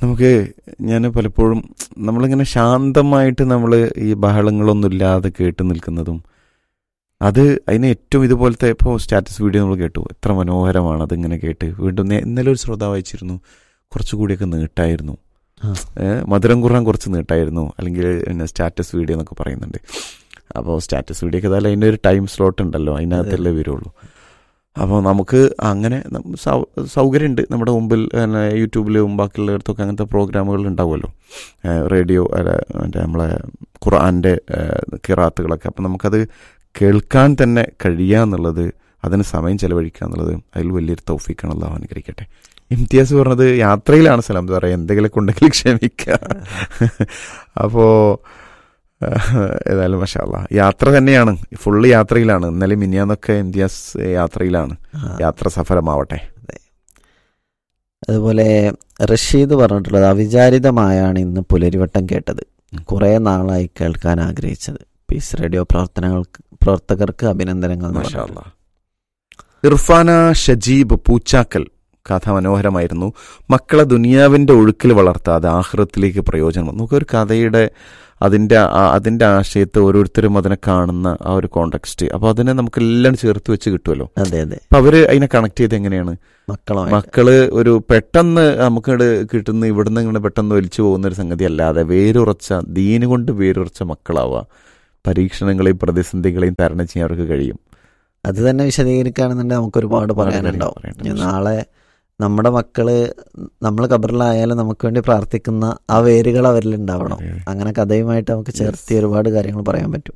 നമുക്ക് ഞാൻ പലപ്പോഴും നമ്മളിങ്ങനെ ശാന്തമായിട്ട് നമ്മൾ ഈ ബഹളങ്ങളൊന്നും ഇല്ലാതെ കേട്ട് നിൽക്കുന്നതും അത് അതിന് ഏറ്റവും ഇതുപോലത്തെ ഇപ്പോൾ സ്റ്റാറ്റസ് വീഡിയോ നമ്മൾ കേട്ടു എത്ര മനോഹരമാണ് അതിങ്ങനെ കേട്ട് വീണ്ടും നേ- ഇന്നലെ ഒരു ശ്രോതാവ് അയച്ചിരുന്നു കുറച്ചുകൂടിയൊക്കെ നീട്ടായിരുന്നു ആ. ഏ, മധുരം കുറാൻ കുറച്ച് നീട്ടായിരുന്നു അല്ലെങ്കിൽ പിന്നെ സ്റ്റാറ്റസ് വീഡിയോ എന്നൊക്കെ പറയുന്നുണ്ട് അപ്പോൾ സ്റ്റാറ്റസ് വീഡിയോ ഒക്കെ ഏതായാലും അതിൻ്റെ ഒരു ടൈം സ്ലോട്ട് ഉണ്ടല്ലോ അതിനകത്തല്ലേ വരുള്ളൂ അപ്പോൾ നമുക്ക് അങ്ങനെ നം- സൗ- സൗകര്യമുണ്ട് നമ്മുടെ മുമ്പിൽ പിന്നെ യൂട്യൂബിലും ബാക്കിയുള്ളിടത്തൊക്കെ അങ്ങനത്തെ പ്രോഗ്രാമുകൾ ഉണ്ടാവുമല്ലോ ഏഹ് റേഡിയോ അല്ല മറ്റേ നമ്മളെ ഖുർആൻ്റെ കിറാത്തുകളൊക്കെ അപ്പം നമുക്കത് കേൾക്കാൻ തന്നെ കഴിയുക എന്നുള്ളത് അതിന് സമയം ചെലവഴിക്കുക എന്നുള്ളത് അതിൽ വലിയൊരു തൗഫീക്കാണ് അള്ളാഹു അനുഗ്രഹിക്കട്ടെ ഇംതിയാസ് പറഞ്ഞത് യാത്രയിലാണ് സ്ഥലം എന്താ പറയുക എന്തെങ്കിലുമൊക്കെ ഉണ്ടെങ്കിൽ ക്ഷമിക്കുക അപ്പോൾ ഏതായാലും മഷാല്ല യാത്ര തന്നെയാണ് ഫുള്ള് യാത്രയിലാണ് ഇന്നലെ മിനിയാന്നൊക്കെ ഇംതിയാസ് യാത്രയിലാണ് ആ, യാത്ര സഫലമാവട്ടെ അതുപോലെ റഷീദ് പറഞ്ഞിട്ടുള്ളത് അവിചാരിതമായാണ് ഇന്ന് പുലരിവട്ടം കേട്ടത് കുറേ നാളായി കേൾക്കാൻ ആഗ്രഹിച്ചത് പീസ് റേഡിയോ പ്രവർത്തനങ്ങൾക്ക് പ്രവർത്തകർക്ക് അഭിനന്ദനങ്ങൾ എന്ന് മാഷാ പറഞ്ഞു. അല്ലാ. ഇർഫാന ഷജീബ് പൂച്ചാക്കൽ കഥ മനോഹരമായിരുന്നു മക്കളെ ദുനിയാവിന്റെ ഒഴുക്കിൽ വളർത്താതെ ആഹ്റത്തിലേക്ക് പ്രയോജനം നമുക്ക് ഒരു കഥയുടെ അതിന്റെ ആ- അതിന്റെ ആശയത്തെ ഓരോരുത്തരും അതിനെ കാണുന്ന ആ ഒരു കോണ്ടെക്സ്റ്റ് അപ്പൊ അതിനെ നമുക്ക് എല്ലാം ചേർത്ത് വെച്ച് കിട്ടുമല്ലോ അതെ അതെ അപ്പൊ അവര് അതിനെ കണക്ട് ചെയ്ത് എങ്ങനെയാണ് മക്കളുമായിട്ട് മക്കള് ഒരു പെട്ടെന്ന് നമുക്ക് കിട്ടുന്ന ഇവിടുന്ന് ഇങ്ങനെ പെട്ടെന്ന് ഒലിച്ചു പോകുന്ന ഒരു സംഗതി അല്ലാതെ വേരുറച്ച ദീന് കൊണ്ട് വേരുറച്ച മക്കളാവുക പരീക്ഷണങ്ങളെയും പ്രതിസന്ധികളെയും തരണം ചെയ്യാൻ അവർക്ക് കഴിയും അത് തന്നെ വിശദീകരിക്കുകയാണെന്നുണ്ടെങ്കിൽ നമുക്ക് ഒരുപാട് പറയാനുണ്ടാവും പറയാനുണ്ട്. ഇനി നാളെ നമ്മുടെ മക്കള് നമ്മൾ കബറിലായാലും നമുക്ക് വേണ്ടി പ്രാർത്ഥിക്കുന്ന ആ വേരുകൾ അവരിൽ ഉണ്ടാവണം അതെ. അങ്ങനെ കഥയുമായിട്ട് നമുക്ക് ചേർത്തി ഒരുപാട് കാര്യങ്ങൾ പറയാൻ പറ്റും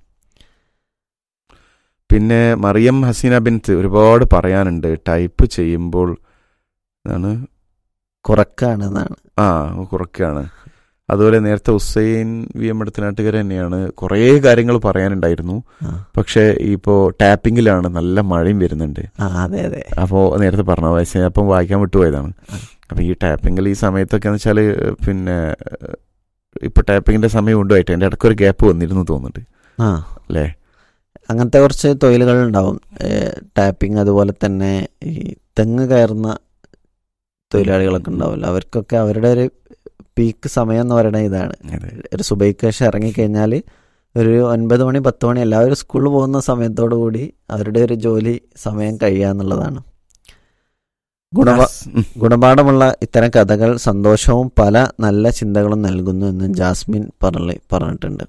പിന്നെ മറിയം ഹസീന ബിൻത്ത് ഒരുപാട് പറയാനുണ്ട് ടൈപ്പ് ചെയ്യുമ്പോൾ എന്താണ് കുറക്കാണ് എന്നാണ് ആ കുറയ്ക്കുകയാണ് അതുപോലെ നേരത്തെ ഹുസൈൻ വി എം എടുത്തനാട്ടുകാർ തന്നെയാണ് കുറേ കാര്യങ്ങൾ പറയാനുണ്ടായിരുന്നു ആ. പക്ഷേ ഇപ്പോൾ ടാപ്പിങ്ങിലാണ് നല്ല മഴയും വരുന്നുണ്ട് ആ അതെ അതെ അപ്പോൾ നേരത്തെ പറഞ്ഞ വയസ്സ് അപ്പം വായിക്കാൻ വിട്ടുപോയതാണ് ആ. അപ്പം ഈ ടാപ്പിങ്ങിൽ ഈ സമയത്തൊക്കെ എന്ന് വെച്ചാൽ പിന്നെ ഇപ്പോൾ ടാപ്പിങ്ങിൻ്റെ സമയം കൊണ്ടുപോയിട്ട് എൻ്റെ ഇടയ്ക്ക് ഒരു ഗ്യാപ്പ് വന്നിരുന്നു തോന്നുന്നുണ്ട് ആ അല്ലേ അങ്ങനത്തെ കുറച്ച് തൊഴിലുകൾ ഉണ്ടാവും ടാപ്പിംഗ് അതുപോലെ തന്നെ ഈ തെങ്ങ് കയറുന്ന തൊഴിലാളികളൊക്കെ ഉണ്ടാവില്ല അവർക്കൊക്കെ അവരുടെ ഒരു പീക്ക് സമയം എന്ന് പറയുന്നത് ഇതാണ് അതെ ഒരു സുബൈക്ക് ശേഷം ഇറങ്ങിക്കഴിഞ്ഞാൽ ഒരു ഒൻപത് മണി പത്ത് മണി എല്ലാവരും സ്കൂളിൽ പോകുന്ന സമയത്തോടു കൂടി അവരുടെ ഒരു ജോലി സമയം കഴിയുക എന്നുള്ളതാണ് ഗുണപ ഉം. ഗുണപാഠമുള്ള ഇത്തരം കഥകൾ സന്തോഷവും പല നല്ല ചിന്തകളും നൽകുന്നു എന്ന് ജാസ്മിൻ പറഞ്ഞ പറഞ്ഞിട്ടുണ്ട്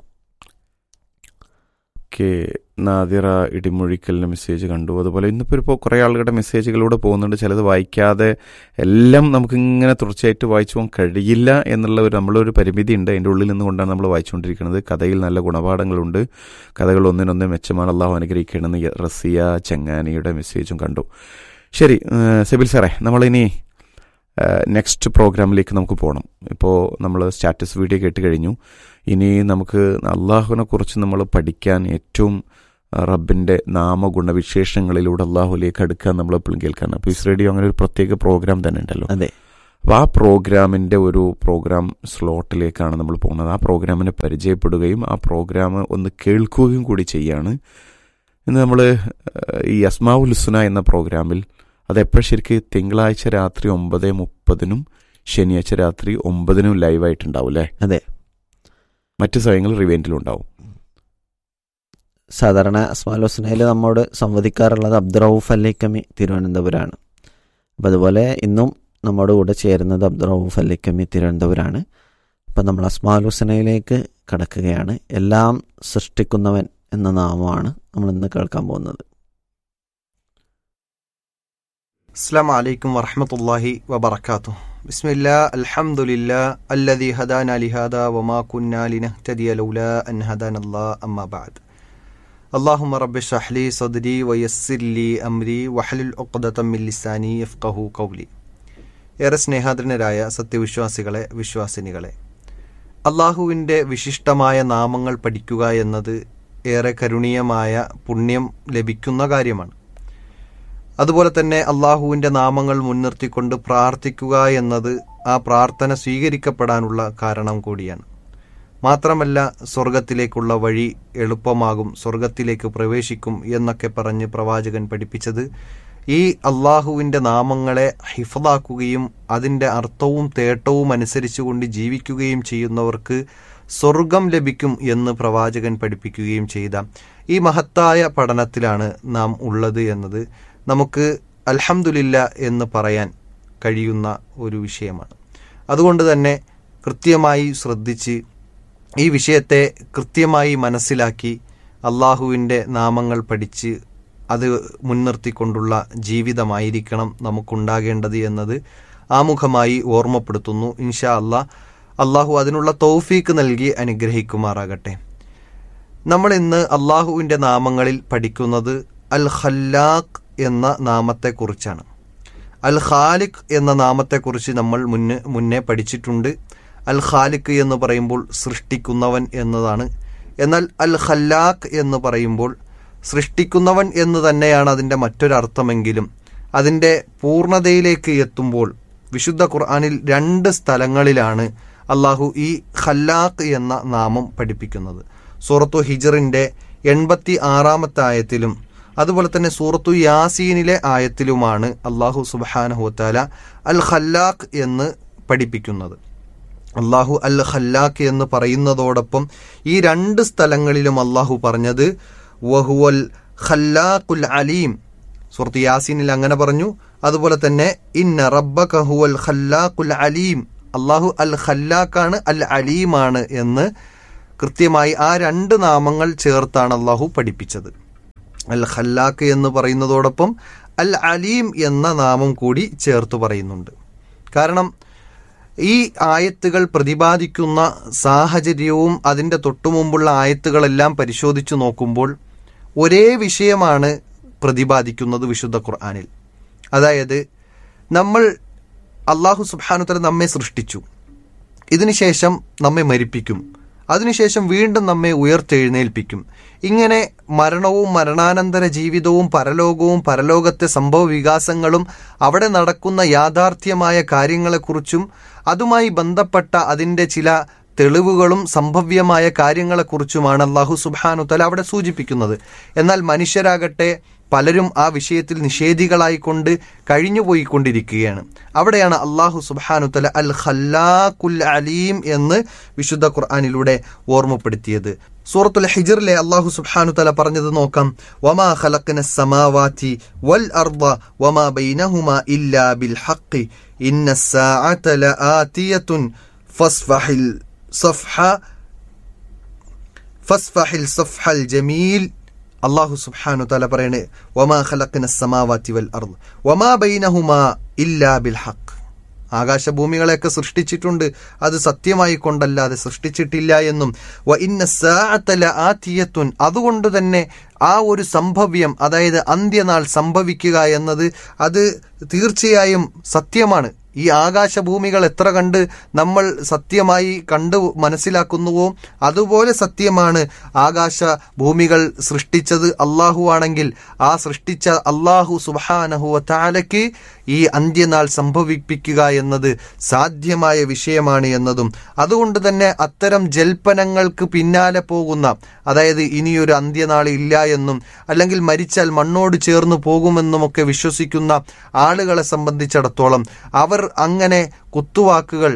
ഓക്കെ നാദിറ ഇടിമൊഴിക്കലിൻ്റെ മെസ്സേജ് കണ്ടു അതുപോലെ ഇന്നിപ്പോൾ ഇപ്പോൾ കുറേ ആളുകളുടെ മെസ്സേജുകളിലൂടെ പോകുന്നുണ്ട് ചിലത് വായിക്കാതെ എല്ലാം നമുക്കിങ്ങനെ തുടർച്ചയായിട്ട് വായിച്ചു പോകാൻ കഴിയില്ല എന്നുള്ള ഒരു നമ്മളൊരു പരിമിതി ഉണ്ട് അതിൻ്റെ ഉള്ളിൽ നിന്നുകൊണ്ടാണ് നമ്മൾ വായിച്ചുകൊണ്ടിരിക്കുന്നത് കഥയിൽ നല്ല ഗുണപാഠങ്ങളുണ്ട് കഥകൾ ഒന്നിനൊന്ന് മെച്ചമാണ് അള്ളാഹു അനുഗ്രഹിക്കണമെന്ന് യ- റസിയ ചങ്ങാനിയുടെ മെസ്സേജും കണ്ടു ശരി ഏഹ് സെബിൽ സാറേ നമ്മളിനി നെക്സ്റ്റ് പ്രോഗ്രാമിലേക്ക് നമുക്ക് പോകണം ഇപ്പോൾ നമ്മൾ സ്റ്റാറ്റസ് വീഡിയോ കേട്ട് കഴിഞ്ഞു ഇനി നമുക്ക് അള്ളാഹുവിനെ കുറിച്ച് നമ്മൾ പഠിക്കാൻ ഏറ്റവും ആ, റബ്ബിന്റെ നാമഗുണവിശേഷങ്ങളിലൂടെ അള്ളാഹുലേക്ക് അടുക്കാൻ നമ്മൾ എപ്പോഴും കേൾക്കാൻ അപ്പോൾ ഇസ് റേഡിയോ അങ്ങനെ ഒരു പ്രത്യേക പ്രോഗ്രാം തന്നെ ഉണ്ടല്ലോ അതെ അപ്പോൾ ആ പ്രോഗ്രാമിന്റെ ഒരു പ്രോഗ്രാം സ്ലോട്ടിലേക്കാണ് നമ്മൾ പോകുന്നത് ആ പ്രോഗ്രാമിനെ പരിചയപ്പെടുകയും ആ പ്രോഗ്രാം ഒന്ന് കേൾക്കുകയും കൂടി ചെയ്യാണ് ഇന്ന് നമ്മൾ ഈ അസ്മാവുൽ ഹുസ്ന എന്ന പ്രോഗ്രാമിൽ അത് എപ്പോഴും ശരിക്കും തിങ്കളാഴ്ച രാത്രി ഒമ്പത് മുപ്പതിനും ശനിയാഴ്ച രാത്രി ഒമ്പതിനും ലൈവായിട്ടുണ്ടാവും അല്ലേ അതെ മറ്റു സമയങ്ങളിൽ റിവെന്റിലും ഉണ്ടാവും സാധാരണ അസ്മാൽ ഹുസ്നയിൽ നമ്മോട് സംവദിക്കാറുള്ളത് അബ്ദുറൌഫ് അല്ലിക്കമി തിരുവനന്തപുരമാണ് അപ്പം അതുപോലെ ഇന്നും നമ്മുടെ കൂടെ ചേരുന്നത് അബ്ദുറൌഫ് അല്ലിക്കമി തിരുവനന്തപുരമാണ് അപ്പം നമ്മൾ അസ്മാൽ ഹുസ്നയിലേക്ക് കടക്കുകയാണ് എല്ലാം സൃഷ്ടിക്കുന്നവൻ എന്ന നാമമാണ് നമ്മൾ ഇന്ന് കേൾക്കാൻ പോകുന്നത് السلام عليكم ورحمة الله وبركاته بسم الله الحمد لله الذي هدانا لهذا وما كنا لنهتدي لولا أن هدانا الله أما بعد اللهم رب اشرح لي صدري ويسر لي أمري واحلل عقدة من لساني يفقه قولي ഏറെ സ്നേഹാദരനരായ സത്യവിശ്വാസികളെ വിശ്വാസിനികളെ അള്ളാഹുവിൻ്റെ വിശിഷ്ടമായ നാമങ്ങൾ പഠിക്കുക എന്നത് ഏറെ കരുണീയമായ പുണ്യം ലഭിക്കുന്ന കാര്യമാണ് അതുപോലെ തന്നെ അള്ളാഹുവിൻ്റെ നാമങ്ങൾ മുൻനിർത്തിക്കൊണ്ട് പ്രാർത്ഥിക്കുക എന്നത് ആ പ്രാർത്ഥന സ്വീകരിക്കപ്പെടാനുള്ള കാരണം കൂടിയാണ് മാത്രമല്ല സ്വർഗത്തിലേക്കുള്ള വഴി എളുപ്പമാകും സ്വർഗത്തിലേക്ക് പ്രവേശിക്കും എന്നൊക്കെ പറഞ്ഞ് പ്രവാചകൻ പഠിപ്പിച്ചത് ഈ അള്ളാഹുവിൻ്റെ നാമങ്ങളെ ഹിഫദാക്കുകയും അതിൻ്റെ അർത്ഥവും തേട്ടവും അനുസരിച്ചുകൊണ്ട് ജീവിക്കുകയും ചെയ്യുന്നവർക്ക് സ്വർഗം ലഭിക്കും എന്ന് പ്രവാചകൻ പഠിപ്പിക്കുകയും ചെയ്ത ഈ മഹത്തായ പഠനത്തിലാണ് നാം ഉള്ളത് എന്നത് നമുക്ക് അൽഹംദുലില്ല എന്ന് പറയാൻ കഴിയുന്ന ഒരു വിഷയമാണ് അതുകൊണ്ട് തന്നെ കൃത്യമായി ശ്രദ്ധിച്ച് ഈ വിഷയത്തെ കൃത്യമായി മനസ്സിലാക്കി അള്ളാഹുവിൻ്റെ നാമങ്ങൾ പഠിച്ച് അത് മുൻനിർത്തിക്കൊണ്ടുള്ള ജീവിതമായിരിക്കണം നമുക്കുണ്ടാകേണ്ടത് എന്നത് ആമുഖമായി ഓർമ്മപ്പെടുത്തുന്നു ഇൻഷാ അല്ലാ അള്ളാഹു അതിനുള്ള തൗഫീക്ക് നൽകി അനുഗ്രഹിക്കുമാറാകട്ടെ നമ്മൾ ഇന്ന് അള്ളാഹുവിൻ്റെ നാമങ്ങളിൽ പഠിക്കുന്നത് അൽ ഖല്ലാഖ് എന്ന നാമത്തെക്കുറിച്ചാണ് അൽ ഖാലിഖ് എന്ന നാമത്തെക്കുറിച്ച് നമ്മൾ മുന്നേ മുന്നേ പഠിച്ചിട്ടുണ്ട് അൽ ഖാലിഖ് എന്ന് പറയുമ്പോൾ സൃഷ്ടിക്കുന്നവൻ എന്നതാണ് എന്നാൽ അൽ ഖല്ലാഖ് എന്ന് പറയുമ്പോൾ സൃഷ്ടിക്കുന്നവൻ എന്ന് തന്നെയാണ് അതിൻ്റെ മറ്റൊരർത്ഥമെങ്കിലും അതിൻ്റെ പൂർണ്ണതയിലേക്ക് എത്തുമ്പോൾ വിശുദ്ധ ഖുർആനിൽ രണ്ട് സ്ഥലങ്ങളിലാണ് അള്ളാഹു ഈ ഖല്ലാഖ് എന്ന നാമം പഠിപ്പിക്കുന്നത് സൂറത്തു ഹിജറിൻ്റെ എൺപത്തി ആറാമത്തെ ആയത്തിലും അതുപോലെ തന്നെ സൂറത്തു യാസീനിലെ ആയത്തിലുമാണ് അള്ളാഹു സുബാനഹുത്താല അൽ ഖല്ലാഖ് എന്ന് പഠിപ്പിക്കുന്നത് അള്ളാഹു അൽ ഖല്ലാഖ് എന്ന് പറയുന്നതോടൊപ്പം ഈ രണ്ട് സ്ഥലങ്ങളിലും അള്ളാഹു പറഞ്ഞത് വഹുവൽ ഖല്ലാഖുൽ അലീം സുഹൃത്ത് യാസീനിൽ അങ്ങനെ പറഞ്ഞു അതുപോലെ തന്നെ ഇന്ന റബ്ബക ഹുവൽ ഖല്ലാഖുൽ അലീം അള്ളാഹു അൽ ഖല്ലാഖാണ് അൽ അലീമാണ് എന്ന് കൃത്യമായി ആ രണ്ട് നാമങ്ങൾ ചേർത്താണ് അള്ളാഹു പഠിപ്പിച്ചത് അൽ ഖല്ലാഖ് എന്ന് പറയുന്നതോടൊപ്പം അൽ അലീം എന്ന നാമം കൂടി ചേർത്ത് പറയുന്നുണ്ട് കാരണം ഈ ആയത്തുകൾ പ്രതിപാദിക്കുന്ന സാഹചര്യവും അതിൻ്റെ തൊട്ടുമുമ്പുള്ള ആയത്തുകളെല്ലാം പരിശോധിച്ചു നോക്കുമ്പോൾ ഒരേ വിഷയമാണ് പ്രതിപാദിക്കുന്നത് വിശുദ്ധ ഖുർആാനിൽ അതായത് നമ്മൾ അള്ളാഹു സുബാനുത്തല നമ്മെ സൃഷ്ടിച്ചു ഇതിനുശേഷം നമ്മെ മരിപ്പിക്കും അതിനുശേഷം വീണ്ടും നമ്മെ ഉയർത്തെഴുന്നേൽപ്പിക്കും ഇങ്ങനെ മരണവും മരണാനന്തര ജീവിതവും പരലോകവും പരലോകത്തെ സംഭവ വികാസങ്ങളും അവിടെ നടക്കുന്ന യാഥാർത്ഥ്യമായ കാര്യങ്ങളെക്കുറിച്ചും അതുമായി ബന്ധപ്പെട്ട അതിൻ്റെ ചില തെളിവുകളും സംഭവ്യമായ കാര്യങ്ങളെക്കുറിച്ചുമാണ് അള്ളാഹു സുബാനുത്തല അവിടെ സൂചിപ്പിക്കുന്നത് എന്നാൽ മനുഷ്യരാകട്ടെ പലരും ആ വിഷയത്തിൽ നിഷേധികളായിക്കൊണ്ട് കഴിഞ്ഞുപോയിക്കൊണ്ടിരിക്കുകയാണ് അവിടെയാണ് അള്ളാഹു സുബാനുത്തല അൽ ഖല്ലാഖുൽ അലീം എന്ന് വിശുദ്ധ ഖുർആാനിലൂടെ ഓർമ്മപ്പെടുത്തിയത് സൂറത്തുൽ ഹിജറിലെ അള്ളാഹു സുബ്ഹാനു തല പറഞ്ഞത് നോക്കാം വമാ ഖലഖന സമാവാതി വൽ അർദ വമാ ബൈനഹുമാ ഇല്ലാ ബിൽ ഹഖ് ഇന്ന الساعة لآتية ഫസ്ഫഹിൽ സഫ്ഹ ഫസ്ഫഹിൽ സഫ്ഹൽ ജമീൽ അള്ളാഹു സുബ്ഹാനു തല പറയണേ വമാ ഖലഖന സമാവാതി വൽ അർദ് വമാ ബൈനഹുമാ ഇല്ലാ ബിൽ ഹഖ് ആകാശഭൂമികളെയൊക്കെ സൃഷ്ടിച്ചിട്ടുണ്ട് അത് സത്യമായി കൊണ്ടല്ലാതെ സൃഷ്ടിച്ചിട്ടില്ല എന്നും വ ഇന്ന സാഅത്തല ആതിയത്തുൻ അതുകൊണ്ട് തന്നെ ആ ഒരു സംഭവ്യം അതായത് അന്ത്യനാൾ സംഭവിക്കുക എന്നത് അത് തീർച്ചയായും സത്യമാണ് ഈ ആകാശഭൂമികൾ എത്ര കണ്ട് നമ്മൾ സത്യമായി കണ്ട് മനസ്സിലാക്കുന്നുവോ അതുപോലെ സത്യമാണ് ആകാശ ഭൂമികൾ സൃഷ്ടിച്ചത് അള്ളാഹു ആണെങ്കിൽ ആ സൃഷ്ടിച്ച അള്ളാഹു സുബാനഹുവ താലയ്ക്ക് ഈ അന്ത്യനാൾ സംഭവിപ്പിക്കുക എന്നത് സാധ്യമായ വിഷയമാണ് എന്നതും അതുകൊണ്ട് തന്നെ അത്തരം ജൽപ്പനങ്ങൾക്ക് പിന്നാലെ പോകുന്ന അതായത് ഇനിയൊരു അന്ത്യനാൾ ഇല്ല എന്നും അല്ലെങ്കിൽ മരിച്ചാൽ മണ്ണോട് ചേർന്ന് പോകുമെന്നുമൊക്കെ വിശ്വസിക്കുന്ന ആളുകളെ സംബന്ധിച്ചിടത്തോളം അവർ അങ്ങനെ കുത്തുവാക്കുകൾ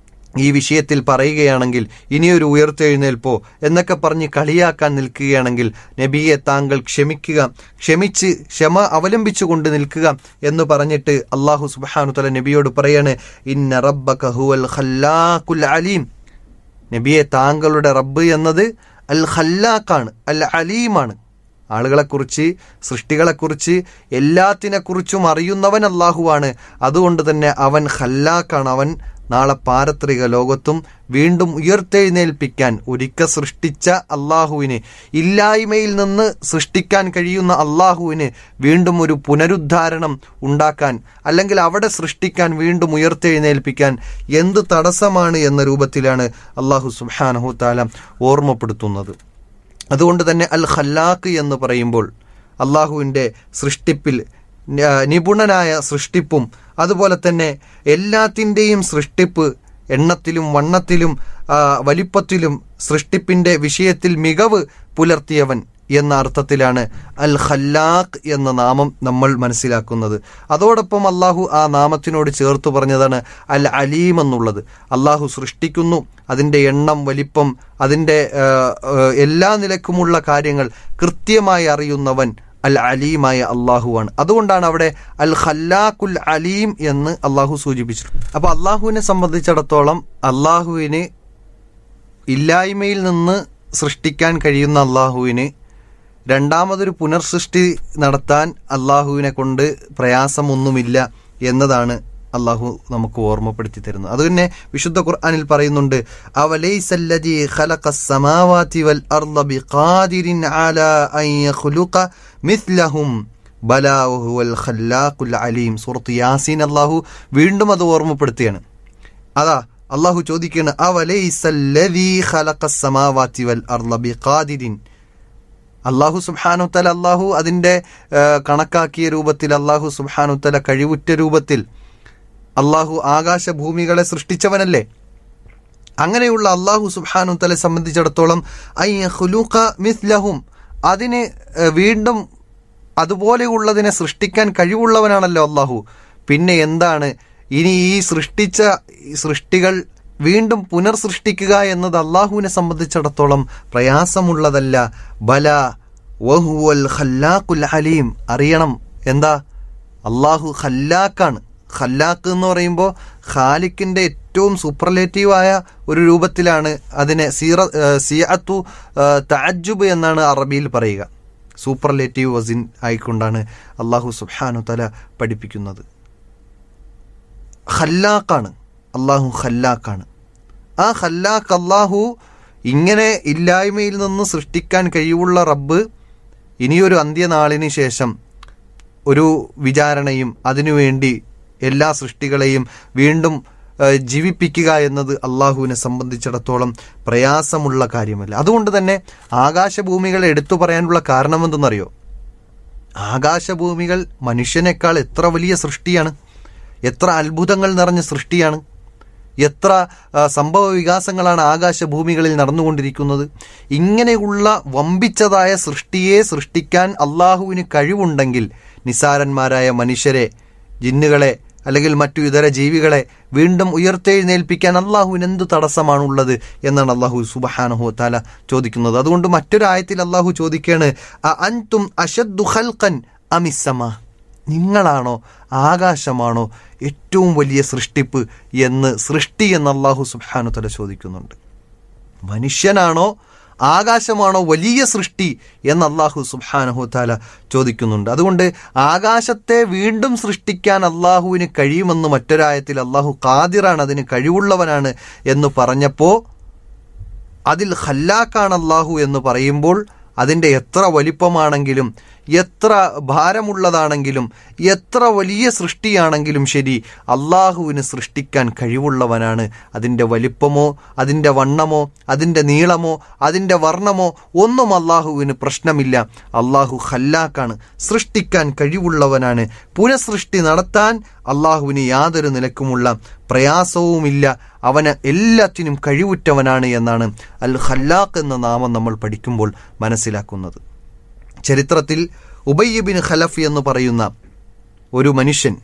ഈ വിഷയത്തിൽ പറയുകയാണെങ്കിൽ ഇനിയൊരു ഉയർത്തെഴുന്നേൽപ്പോ എന്നൊക്കെ പറഞ്ഞ് കളിയാക്കാൻ നിൽക്കുകയാണെങ്കിൽ നബിയെ താങ്കൾ ക്ഷമിക്കുക ക്ഷമിച്ച് ക്ഷമ അവലംബിച്ചുകൊണ്ട് നിൽക്കുക എന്ന് പറഞ്ഞിട്ട് അള്ളാഹു സുബാനു തല നബിയോട് പറയാണ് ഇന്ന റബ്ബക ഹുവൽ ഖല്ലാഖുൽ അലീം നബിയെ താങ്കളുടെ റബ്ബ് എന്നത് അൽ ഖല്ലാഖാണ് അൽ അലീമാണ് ആളുകളെക്കുറിച്ച് സൃഷ്ടികളെക്കുറിച്ച് എല്ലാത്തിനെക്കുറിച്ചും അറിയുന്നവൻ അള്ളാഹുവാണ് അതുകൊണ്ട് തന്നെ അവൻ ഖല്ലാക്കാണ് അവൻ നാളെ പാരത്രിക ലോകത്തും വീണ്ടും ഉയർത്തെഴുന്നേൽപ്പിക്കാൻ ഒരിക്കൽ സൃഷ്ടിച്ച അള്ളാഹുവിന് ഇല്ലായ്മയിൽ നിന്ന് സൃഷ്ടിക്കാൻ കഴിയുന്ന അള്ളാഹുവിന് വീണ്ടും ഒരു പുനരുദ്ധാരണം ഉണ്ടാക്കാൻ അല്ലെങ്കിൽ അവിടെ സൃഷ്ടിക്കാൻ വീണ്ടും ഉയർത്തെഴുന്നേൽപ്പിക്കാൻ എന്ത് തടസ്സമാണ് എന്ന രൂപത്തിലാണ് അള്ളാഹു സുബാനഹു താല ഓർമ്മപ്പെടുത്തുന്നത് അതുകൊണ്ട് തന്നെ അൽ ഖല്ലാഖ് എന്ന് പറയുമ്പോൾ അള്ളാഹുവിൻ്റെ സൃഷ്ടിപ്പിൽ നിപുണനായ സൃഷ്ടിപ്പും അതുപോലെ തന്നെ എല്ലാത്തിൻ്റെയും സൃഷ്ടിപ്പ് എണ്ണത്തിലും വണ്ണത്തിലും വലിപ്പത്തിലും സൃഷ്ടിപ്പിൻ്റെ വിഷയത്തിൽ മികവ് പുലർത്തിയവൻ എന്ന അർത്ഥത്തിലാണ് അൽ ഖല്ലാഖ് എന്ന നാമം നമ്മൾ മനസ്സിലാക്കുന്നത് അതോടൊപ്പം അള്ളാഹു ആ നാമത്തിനോട് ചേർത്ത് പറഞ്ഞതാണ് അൽ അലീം എന്നുള്ളത് അള്ളാഹു സൃഷ്ടിക്കുന്നു അതിൻ്റെ എണ്ണം വലിപ്പം അതിൻ്റെ ആ, ആ, എല്ലാ നിലക്കുമുള്ള കാര്യങ്ങൾ കൃത്യമായി അറിയുന്നവൻ അൽ അലീമായ അള്ളാഹുവാണ് അതുകൊണ്ടാണ് അവിടെ അൽ ഖല്ലാഖുൽ അലീം എന്ന് അള്ളാഹു സൂചിപ്പിച്ചു അപ്പോൾ അള്ളാഹുവിനെ സംബന്ധിച്ചിടത്തോളം അള്ളാഹുവിന് ഇല്ലായ്മയിൽ നിന്ന് സൃഷ്ടിക്കാൻ കഴിയുന്ന അള്ളാഹുവിന് രണ്ടാമതൊരു പുനർസൃഷ്ടി നടത്താൻ അള്ളാഹുവിനെ കൊണ്ട് പ്രയാസമൊന്നുമില്ല എന്നതാണ് അള്ളാഹു നമുക്ക് ഓർമ്മപ്പെടുത്തി തരുന്നത് അത് തന്നെ വിശുദ്ധ ഖുർആനിൽ പറയുന്നുണ്ട് അവലൈസല്ലദീ ഖലഖസ് സമാവാതി വൽ അർള ബിഖാദിരിൻ അലാ അൻ യഖ്ലുഖ മിസ്ലഹും ബലാ വഹുവൽ ഖല്ലാഖുൽ അലീം സൂറത്ത് യാസീൻ അള്ളാഹു വീണ്ടും അത് ഓർമ്മപ്പെടുത്തുകയാണ് അതാ അള്ളാഹു ചോദിക്കുകയാണ് അവലൈസല്ലദീ ഖലഖസ് സമാവാതി വൽ അർള ബിഖാദിരിൻ അള്ളാഹു സുബ്ഹാനു തല അള്ളാഹു അതിൻ്റെ ആ, കണക്കാക്കിയ രൂപത്തിൽ അള്ളാഹു സുബ്ഹാനു തല കഴിവുറ്റ രൂപത്തിൽ അള്ളാഹു ആകാശഭൂമികളെ സൃഷ്ടിച്ചവനല്ലേ അങ്ങനെയുള്ള അള്ളാഹു സുബ്ഹാനു തലെ സംബന്ധിച്ചിടത്തോളം അയ്യ ഖുലൂഖ മിസ്ലഹും അതിന് ആ, വീണ്ടും അതുപോലെയുള്ളതിനെ സൃഷ്ടിക്കാൻ കഴിവുള്ളവനാണല്ലോ അള്ളാഹു പിന്നെ എന്താണ് ഇനി ഈ സൃഷ്ടിച്ച ഈ സൃഷ്ടികൾ വീണ്ടും പുനർസൃഷ്ടിക്കുക എന്നത് അള്ളാഹുവിനെ സംബന്ധിച്ചിടത്തോളം പ്രയാസമുള്ളതല്ല ബല വഹുവൽ ഖല്ലാഖുൽ അലീം അറിയണം എന്താ അള്ളാഹു ഖല്ലാക്കാണ് ഖല്ലാക്ക് എന്ന് പറയുമ്പോൾ ഖാലിക്കിന്റെ ഏറ്റവും സൂപ്പർലേറ്റീവായ ഒരു രൂപത്തിലാണ് അതിനെ സീറ സിയത്തു തഅജുബ് എന്നാണ് അറബിയിൽ പറയുക സൂപ്പർലേറ്റീവ് വസിൻ ആയിക്കൊണ്ടാണ് അള്ളാഹു സുബ്ഹാനു തല പഠിപ്പിക്കുന്നത് ഖല്ലാക്കാണ് അള്ളാഹു ഖല്ലാക്കാണ് ആ ഖല്ലാക്ക് അള്ളാഹു ഇങ്ങനെ ഇല്ലായ്മയിൽ നിന്ന് സൃഷ്ടിക്കാൻ കഴിവുള്ള റബ്ബ് ഇനിയൊരു അന്ത്യനാളിന് ശേഷം ഒരു വിചാരണയും അതിനുവേണ്ടി എല്ലാ സൃഷ്ടികളെയും വീണ്ടും ആ, ജീവിപ്പിക്കുക എന്നത് അള്ളാഹുവിനെ സംബന്ധിച്ചിടത്തോളം പ്രയാസമുള്ള കാര്യമല്ല അതുകൊണ്ട് തന്നെ ആകാശഭൂമികളെ എടുത്തു പറയാനുള്ള കാരണമെന്തെന്നറിയോ ആകാശഭൂമികൾ മനുഷ്യനേക്കാൾ എത്ര വലിയ സൃഷ്ടിയാണ് എത്ര അത്ഭുതങ്ങൾ നിറഞ്ഞ സൃഷ്ടിയാണ് എത്ര ആ, സംഭവ വികാസങ്ങളാണ് ആകാശഭൂമികളിൽ നടന്നുകൊണ്ടിരിക്കുന്നത് ഇങ്ങനെയുള്ള വമ്പിച്ചതായ സൃഷ്ടിയെ സൃഷ്ടിക്കാൻ അള്ളാഹുവിന് കഴിവുണ്ടെങ്കിൽ നിസാരന്മാരായ മനുഷ്യരെ ജിന്നുകളെ അല്ലെങ്കിൽ മറ്റു ഇതര ജീവികളെ വീണ്ടും ഉയർത്തെഴുന്നേൽപ്പിക്കാൻ അള്ളാഹുവിന് എന്ത് തടസ്സമാണുള്ളത് എന്നാണ് അള്ളാഹു സുബഹാനഹു താല ചോദിക്കുന്നത് അതുകൊണ്ട് മറ്റൊരായത്തിൽ അള്ളാഹു ചോദിക്കുകയാണ് "അ അൻതും അഷദ്ദു ഖൽഖൻ അമിസ്സമ നിങ്ങളാണോ ആകാശമാണോ ഏറ്റവും വലിയ സൃഷ്ടിപ്പ് എന്ന് സൃഷ്ടി എന്ന് അള്ളാഹു സുബാനു തല ചോദിക്കുന്നുണ്ട് മനുഷ്യനാണോ ആകാശമാണോ വലിയ സൃഷ്ടി എന്ന് അള്ളാഹു സുബാനഹു താല ചോദിക്കുന്നുണ്ട് അതുകൊണ്ട് ആകാശത്തെ വീണ്ടും സൃഷ്ടിക്കാൻ അള്ളാഹുവിന് കഴിയുമെന്ന് മറ്റൊരായത്തിൽ അള്ളാഹു ഖാദിറാണ് അതിന് കഴിവുള്ളവനാണ് എന്ന് പറഞ്ഞപ്പോൾ അതിൽ ഖല്ലാക്കാണ് അള്ളാഹു എന്ന് പറയുമ്പോൾ അതിൻ്റെ എത്ര വലിപ്പമാണെങ്കിലും എത്ര ഭാരമുള്ളതാണെങ്കിലും എത്ര വലിയ സൃഷ്ടിയാണെങ്കിലും ശരി അള്ളാഹുവിന് സൃഷ്ടിക്കാൻ കഴിവുള്ളവനാണ് അതിൻ്റെ വലിപ്പമോ അതിൻ്റെ വണ്ണമോ അതിൻ്റെ നീളമോ അതിൻ്റെ വർണ്ണമോ ഒന്നും അള്ളാഹുവിന് പ്രശ്നമില്ല അള്ളാഹു ഖല്ലാക്കാണ് സൃഷ്ടിക്കാൻ കഴിവുള്ളവനാണ് പുനഃസൃഷ്ടി നടത്താൻ അള്ളാഹുവിന് യാതൊരു നിലക്കുമുള്ള പ്രയാസവുമില്ല അവന് എല്ലാത്തിനും കഴിവുറ്റവനാണ് എന്നാണ് അൽ ഖല്ലാഖ് എന്ന നാമം നമ്മൾ പഠിക്കുമ്പോൾ മനസ്സിലാക്കുന്നത് ചരിത്രത്തിൽ ഉബയ്യബിൻ ഖലഫ് എന്ന് പറയുന്ന ഒരു മനുഷ്യൻ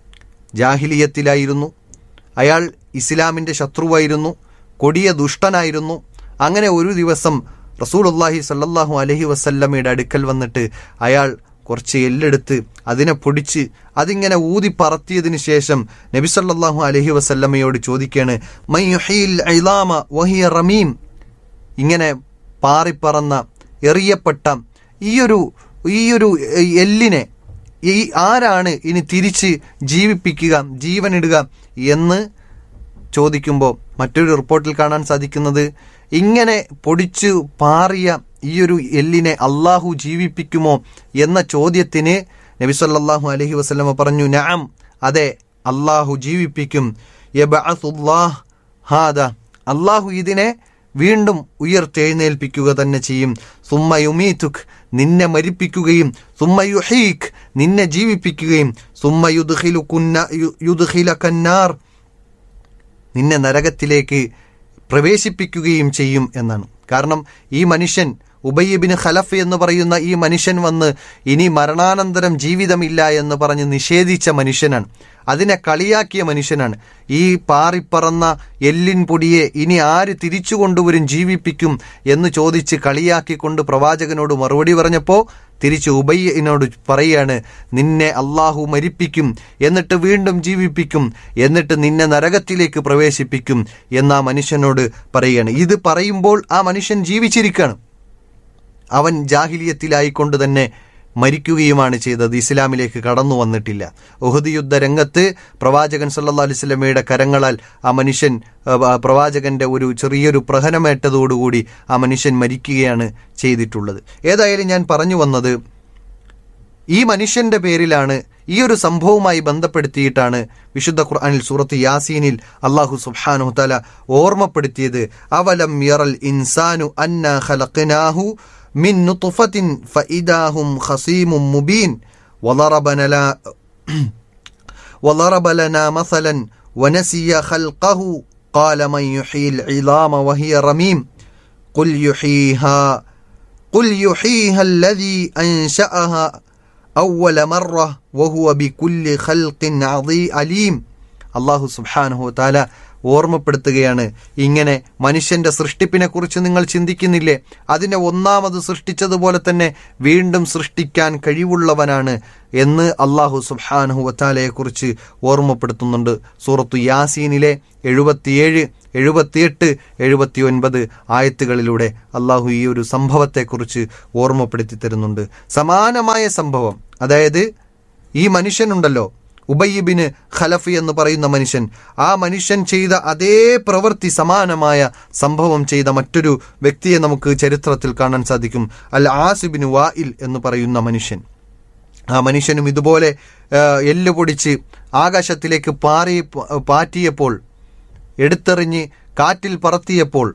ജാഹിലിയത്തിലായിരുന്നു അയാൾ ഇസ്ലാമിൻ്റെ ശത്രുവായിരുന്നു കൊടിയ ദുഷ്ടനായിരുന്നു അങ്ങനെ ഒരു ദിവസം റസൂലുള്ളാഹി സല്ലല്ലാഹു അലൈഹി വസല്ലമയുടെ അടുക്കൽ വന്നിട്ട് അയാൾ കുറച്ച് എല്ലെടുത്ത് അതിനെ പൊടിച്ച് അതിങ്ങനെ ഊതി പറത്തിയതിനു ശേഷം നബി സല്ലല്ലാഹു അലൈഹി വസല്ലമയോട് ചോദിക്കുകയാണ് മൈ യുഹീൽ ഇളാമ വഹിയ റമീം ഇങ്ങനെ പാറിപ്പറന്ന എറിയപ്പെട്ട ഈയൊരു ഈയൊരു എല്ലിനെ ഈ ആരാണ് ഇനി തിരിച്ച് ജീവിപ്പിക്കുക ജീവനിടുക എന്ന് ചോദിക്കുമ്പോൾ മറ്റൊരു റിപ്പോർട്ടിൽ കാണാൻ സാധിക്കുന്നത് ഇങ്ങനെ പൊടിച്ചു പാറിയ ഈയൊരു എല്ലിനെ അള്ളാഹു ജീവിപ്പിക്കുമോ എന്ന ചോദ്യത്തിന് നബി സല്ലല്ലാഹു അലൈഹി വസല്ലമ പറഞ്ഞു നഅം അതെ അള്ളാഹു ജീവിപ്പിക്കും യബഅസുല്ലാഹ് ഹാദ അള്ളാഹു ഇതിനെ വീണ്ടും ഉയർത്തെഴുന്നേൽപ്പിക്കുക തന്നെ ചെയ്യും സുമ്മ യുമീതുക് നിന്നെ മരിപ്പിക്കുകയും സുമ്മ യുഹീഖ് നിന്നെ ജീവിപ്പിക്കുകയും സുമ്മ യുദ്ഖിലു കുന്ന യുദ്ഖില കന്നാർ നിന്നെ നരകത്തിലേക്ക് പ്രവേശിപ്പിക്കുകയും ചെയ്യും എന്നാണ് കാരണം ഈ മനുഷ്യൻ ഉബയ്യബിന് ഖലഫ് എന്ന് പറയുന്ന ഈ മനുഷ്യൻ വന്ന് ഇനി മരണാനന്തരം ജീവിതമില്ല എന്ന് പറഞ്ഞ് നിഷേധിച്ച മനുഷ്യനാണ് അതിനെ കളിയാക്കിയ മനുഷ്യനാണ് ഈ പാറിപ്പറന്ന എല്ലിൻ പൊടിയെ ഇനി ആര് തിരിച്ചു കൊണ്ടുവരും ജീവിപ്പിക്കും എന്ന് ചോദിച്ച് കളിയാക്കിക്കൊണ്ട് പ്രവാചകനോട് മറുപടി പറഞ്ഞപ്പോൾ തിരിച്ച് ഉബയ്യനോട് പറയാണ് നിന്നെ അള്ളാഹു മരിപ്പിക്കും എന്നിട്ട് വീണ്ടും ജീവിപ്പിക്കും എന്നിട്ട് നിന്നെ നരകത്തിലേക്ക് പ്രവേശിപ്പിക്കും എന്ന് ആ മനുഷ്യനോട് പറയുകയാണ് ഇത് പറയുമ്പോൾ ആ മനുഷ്യൻ ജീവിച്ചിരിക്കുകയാണ് അവൻ ജാഹിലിയത്തിലായിക്കൊണ്ട് തന്നെ മരിക്കുകയുമാണ് ചെയ്തത് ഇസ്ലാമിലേക്ക് കടന്നു വന്നിട്ടില്ല ഉഹദ് യുദ്ധ രംഗത്ത് പ്രവാചകൻ സല്ലാ അലുസ്ലമയുടെ കരങ്ങളാൽ ആ മനുഷ്യൻ ആ, പ്രവാചകന്റെ ഒരു ചെറിയൊരു പ്രഹരമേറ്റതോടുകൂടി ആ മനുഷ്യൻ മരിക്കുകയാണ് ചെയ്തിട്ടുള്ളത് ഏതായാലും ഞാൻ പറഞ്ഞു വന്നത് ഈ മനുഷ്യന്റെ പേരിലാണ് ഈ ഒരു സംഭവവുമായി ബന്ധപ്പെടുത്തിയിട്ടാണ് വിശുദ്ധ ഖുർആനിൽ സൂറത്ത് യാസീനിൽ അള്ളാഹു സുബ്ഹാനഹു തആല ഓർമ്മപ്പെടുത്തിയത് അവലം യറൽ ഇൻസാനു അന്ന ഖലഖനാഹു മിൻ നുത്ഫത്തിൻ ഫഇദാഹും ഖസീമും മുബീൻ وضرب لنا وضرب لنا مثلا ونسي خلقه قال من يحيي العظام وهي رميم قل يحييها قل يحييها الذي أنشأها أول مرة وهو بكل خلق عظي عليم അള്ളാഹു സുബ്ഹാനഹു താല ഓർമ്മപ്പെടുത്തുകയാണ് ഇങ്ങനെ മനുഷ്യന്റെ സൃഷ്ടിപ്പിനെ കുറിച്ച് നിങ്ങൾ ചിന്തിക്കുന്നില്ലേ അതിനെ ഒന്നാമത് സൃഷ്ടിച്ചതുപോലെ തന്നെ വീണ്ടും സൃഷ്ടിക്കാൻ കഴിവുള്ളവനാണ് എന്ന് അള്ളാഹു സുബ്ഹാനഹു വത്താലയെ കുറിച്ച് ഓർമ്മപ്പെടുത്തുന്നുണ്ട് സൂറത്തു യാസീനിലെ എഴുപത്തിയേഴ് എഴുപത്തിയെട്ട് എഴുപത്തി ഒൻപത് ആയത്തുകളിലൂടെ അള്ളാഹു ഈ ഒരു സംഭവത്തെക്കുറിച്ച് ഓർമ്മപ്പെടുത്തി തരുന്നുണ്ട് സമാനമായ സംഭവം അതായത് ഈ മനുഷ്യനുണ്ടല്ലോ ഉബയ്യബിന് ഖലഫി എന്ന് പറയുന്ന മനുഷ്യൻ ആ മനുഷ്യൻ ചെയ്ത അതേ പ്രവൃത്തി സമാനമായ സംഭവം ചെയ്ത മറ്റൊരു വ്യക്തിയെ നമുക്ക് ചരിത്രത്തിൽ കാണാൻ സാധിക്കും അൽ ആസിബിന് വായിൽ എന്ന് പറയുന്ന മനുഷ്യൻ ആ മനുഷ്യനും ഇതുപോലെ ആ, എല്ല് പൊടിച്ച് ആകാശത്തിലേക്ക് പാറി പാറ്റിയപ്പോൾ എടുത്തെറിഞ്ഞ് കാറ്റിൽ പറത്തിയപ്പോൾ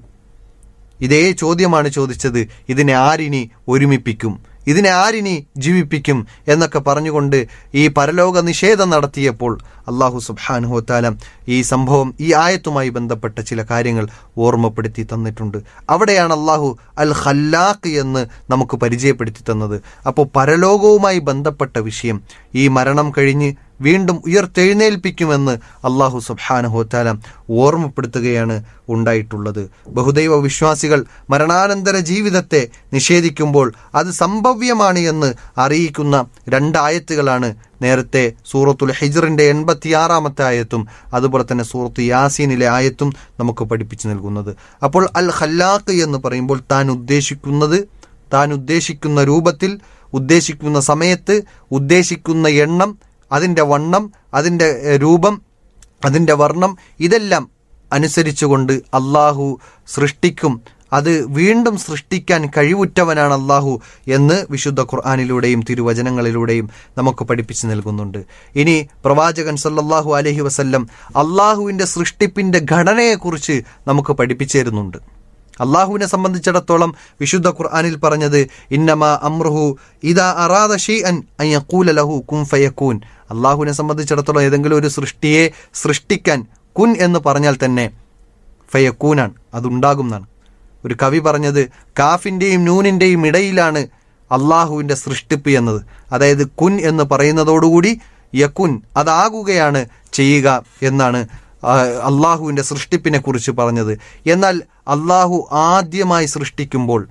ഇതേ ചോദ്യമാണ് ചോദിച്ചത് ഇതിനെ ആരിനി ഒരുമിപ്പിക്കും ഇതിനെ ആരിനി ജീവിപ്പിക്കും എന്നൊക്കെ പറഞ്ഞുകൊണ്ട് ഈ പരലോക നിഷേധം നടത്തിയപ്പോൾ അള്ളാഹു സുബാനുഹോത്താല ഈ സംഭവം ഈ ആയത്തുമായി ബന്ധപ്പെട്ട ചില കാര്യങ്ങൾ ഓർമ്മപ്പെടുത്തി തന്നിട്ടുണ്ട് അവിടെയാണ് അള്ളാഹു അൽ ഖല്ലാഖ് എന്ന് നമുക്ക് പരിചയപ്പെടുത്തി തന്നത് അപ്പോൾ പരലോകവുമായി ബന്ധപ്പെട്ട വിഷയം ഈ മരണം കഴിഞ്ഞ് വീണ്ടും ഉയർത്തെഴുന്നേൽപ്പിക്കുമെന്ന് അള്ളാഹു സുബാനഹോത്താല ഓർമ്മപ്പെടുത്തുകയാണ് ഉണ്ടായിട്ടുള്ളത് ബഹുദൈവ വിശ്വാസികൾ മരണാനന്തര ജീവിതത്തെ നിഷേധിക്കുമ്പോൾ അത് സംഭവ്യമാണ് എന്ന് അറിയിക്കുന്ന രണ്ടായത്തുകളാണ് നേരത്തെ സൂറത്തുൽ ഹിജറിന്റെ എൺപത്തിയാറാമത്തെ ആയത്തും അതുപോലെ തന്നെ സൂറത്ത് യാസീനിലെ ആയത്തും നമുക്ക് പഠിപ്പിച്ചു നൽകുന്നത് അപ്പോൾ അൽ ഖല്ലാഖ് എന്ന് പറയുമ്പോൾ താൻ ഉദ്ദേശിക്കുന്നത് താൻ ഉദ്ദേശിക്കുന്ന രൂപത്തിൽ ഉദ്ദേശിക്കുന്ന സമയത്ത് ഉദ്ദേശിക്കുന്ന എണ്ണം അതിൻ്റെ വണ്ണം അതിൻ്റെ എഹ്, രൂപം അതിൻ്റെ വർണ്ണം ഇതെല്ലാം അനുസരിച്ചുകൊണ്ട് അള്ളാഹു സൃഷ്ടിക്കും അത് വീണ്ടും സൃഷ്ടിക്കാൻ കഴിവുറ്റവനാണ് അള്ളാഹു എന്ന് വിശുദ്ധ ഖുർആാനിലൂടെയും തിരുവചനങ്ങളിലൂടെയും നമുക്ക് പഠിപ്പിച്ചു നൽകുന്നുണ്ട് ഇനി പ്രവാചകൻ സല്ലല്ലാഹു അലൈഹി വസല്ലം അള്ളാഹുവിൻ്റെ സൃഷ്ടിപ്പിൻ്റെ ഘടനയെക്കുറിച്ച് നമുക്ക് പഠിപ്പിച്ചു തരുന്നുണ്ട് അള്ളാഹുവിനെ സംബന്ധിച്ചിടത്തോളം വിശുദ്ധ ഖുർആനിൽ പറഞ്ഞത് ഇന്നമ അമ്രുഹു ഇതാ അറാദ ഷീഅൻ അൻ യഖൂല ലഹു കുൻ ഫയക്കൂൻ അള്ളാഹുവിനെ സംബന്ധിച്ചിടത്തോളം ഏതെങ്കിലും ഒരു സൃഷ്ടിയെ സൃഷ്ടിക്കാൻ കുൻ എന്ന് പറഞ്ഞാൽ തന്നെ ഫയക്കൂനാണ് അതുണ്ടാകും എന്നാണ് ഒരു കവി പറഞ്ഞത് കാഫിൻ്റെയും നൂനിൻ്റെയും ഇടയിലാണ് അള്ളാഹുവിൻ്റെ സൃഷ്ടിപ്പ് എന്നത് അതായത് കുൻ എന്ന് പറയുന്നതോടുകൂടി യക്കുൻ അതാകുകയാണ് ചെയ്യുക എന്നാണ് ആ, അള്ളാഹുവിൻ്റെ സൃഷ്ടിപ്പിനെ കുറിച്ച് പറഞ്ഞത് എന്നാൽ അള്ളാഹു ആദ്യമായി സൃഷ്ടിക്കുമ്പോൾ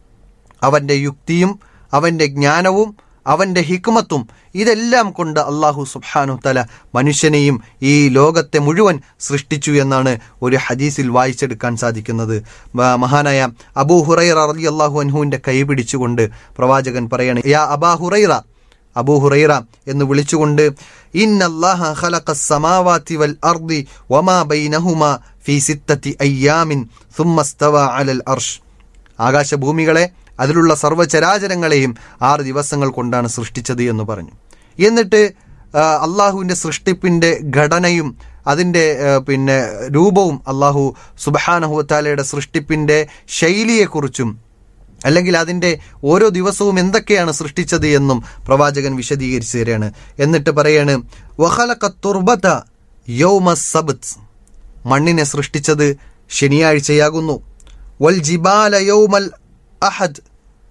അവൻ്റെ യുക്തിയും അവൻ്റെ ജ്ഞാനവും അവൻ്റെ ഹിക്മത്തും ഇതെല്ലാം കൊണ്ട് അള്ളാഹു സുബ്ഹാനു തല മനുഷ്യനെയും ഈ ലോകത്തെ മുഴുവൻ സൃഷ്ടിച്ചു എന്നാണ് ഒരു ഹദീസിൽ വായിച്ചെടുക്കാൻ സാധിക്കുന്നത് മ- മഹാനായ അബൂ ഹുറൈറ റളി അള്ളാഹു അൻഹുവിൻ്റെ കൈ പിടിച്ചുകൊണ്ട് പ്രവാചകൻ പറയാണ് യാ അബാ ഹുറൈറ അബൂ ഹുറൈറ എന്ന് വിളിച്ചുകൊണ്ട് ഇന്നല്ലാഹ ഖലഖ السماوات والأرض وما بينهما في ستة أيام ثم استوى على الأرش ആകാശഭൂമികളെ അതിലുള്ള സർവ്വചരാചരങ്ങളെയും ആറ് ദിവസങ്ങൾ കൊണ്ടാണ് സൃഷ്ടിച്ചത് എന്ന് പറഞ്ഞു എന്നിട്ട് ആ, അള്ളാഹുവിൻ്റെ സൃഷ്ടിപ്പിൻ്റെ ഘടനയും അതിൻ്റെ ആ, പിന്നെ രൂപവും അള്ളാഹു സുബഹാനഹുത്താലയുടെ സൃഷ്ടിപ്പിൻ്റെ ശൈലിയെക്കുറിച്ചും അല്ലെങ്കിൽ അതിൻ്റെ ഓരോ ദിവസവും എന്തൊക്കെയാണ് സൃഷ്ടിച്ചത് എന്നും പ്രവാചകൻ വിശദീകരിച്ചു തരികയാണ് എന്നിട്ട് പറയാണ് വഹലക തുർബത യൗമ സബത്ത് മണ്ണിനെ സൃഷ്ടിച്ചത് ശനിയാഴ്ചയാകുന്നു വൽ ജിബാല യൗമൽ അഹദ്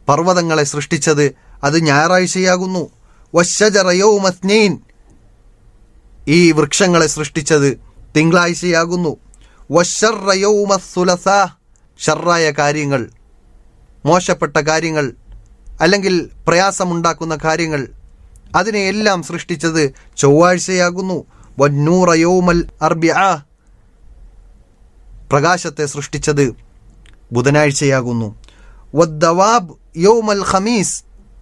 പർവ്വതങ്ങളെ സൃഷ്ടിച്ചത് അത് ഞായറാഴ്ചയാകുന്നു വശജറയോമസ്നീൻ ഈ വൃക്ഷങ്ങളെ സൃഷ്ടിച്ചത് തിങ്കളാഴ്ചയാകുന്നു വശറയോമസുലസ ഷർറായ കാര്യങ്ങൾ മോശപ്പെട്ട കാര്യങ്ങൾ അല്ലെങ്കിൽ പ്രയാസമുണ്ടാക്കുന്ന കാര്യങ്ങൾ അതിനെയെല്ലാം സൃഷ്ടിച്ചത് ചൊവ്വാഴ്ചയാകുന്നു വന്നൂറയോമൽ അർബിയ പ്രകാശത്തെ സൃഷ്ടിച്ചത് ബുധനാഴ്ചയാകുന്നു വദ്ദവാബ് യൗമൽ ഖമീസ്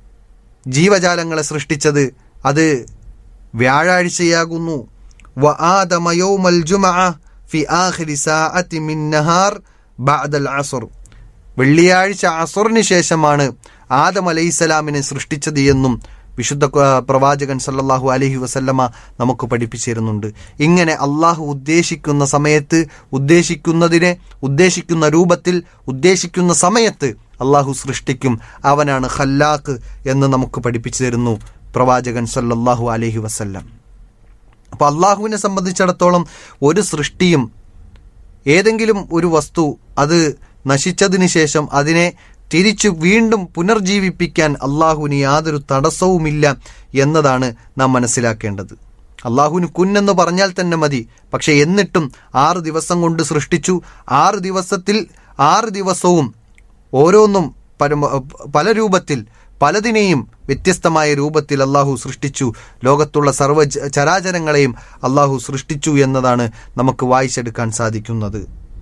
ജീവജാലങ്ങളെ സൃഷ്ടിച്ചത് അത് വ്യാഴാഴ്ചയാകുന്നു വ ആദമ യൗമൽ ജുമഅ ഫി ആഖിരി സാഅത്തി മിൻ നഹാർ ബഅദൽ അസ്ർ വെള്ളിയാഴ്ച അസുറിന് ശേഷമാണ് ആദം അലൈഹിസ്സലാമിനെ സൃഷ്ടിച്ചത് എന്നും വിശുദ്ധ ക- പ്രവാചകൻ സല്ലല്ലാഹു അലൈഹി വസല്ലമ നമുക്ക് പഠിപ്പിച്ചു തരുന്നുണ്ട് ഇങ്ങനെ അള്ളാഹു ഉദ്ദേശിക്കുന്ന സമയത്ത് ഉദ്ദേശിക്കുന്നതിനെ ഉദ്ദേശിക്കുന്ന രൂപത്തിൽ ഉദ്ദേശിക്കുന്ന സമയത്ത് അള്ളാഹു സൃഷ്ടിക്കും അവനാണ് ഖല്ലാഖ് എന്ന് നമുക്ക് പഠിപ്പിച്ചു തരുന്നു പ്രവാചകൻ സല്ലല്ലാഹു അലൈഹി വസല്ലം അപ്പോൾ അള്ളാഹുവിനെ സംബന്ധിച്ചിടത്തോളം ഒരു സൃഷ്ടിയും ഏതെങ്കിലും ഒരു വസ്തു അത് നശിച്ചതിന് ശേഷം അതിനെ തിരിച്ചു വീണ്ടും പുനർജീവിപ്പിക്കാൻ അള്ളാഹുവിന് യാതൊരു തടസ്സവുമില്ല എന്നതാണ് നാം മനസ്സിലാക്കേണ്ടത് അള്ളാഹുവിന് കുന്നെന്ന് പറഞ്ഞാൽ തന്നെ മതി പക്ഷെ എന്നിട്ടും ആറ് ദിവസം കൊണ്ട് സൃഷ്ടിച്ചു ആറ് ദിവസത്തിൽ ആറ് ദിവസവും ഓരോന്നും പരമ പല രൂപത്തിൽ പലതിനെയും വ്യത്യസ്തമായ രൂപത്തിൽ അള്ളാഹു സൃഷ്ടിച്ചു ലോകത്തുള്ള സർവ്വ ജ- ചരാചരങ്ങളെയും അള്ളാഹു സൃഷ്ടിച്ചു എന്നതാണ് നമുക്ക് വായിച്ചെടുക്കാൻ സാധിക്കുന്നത്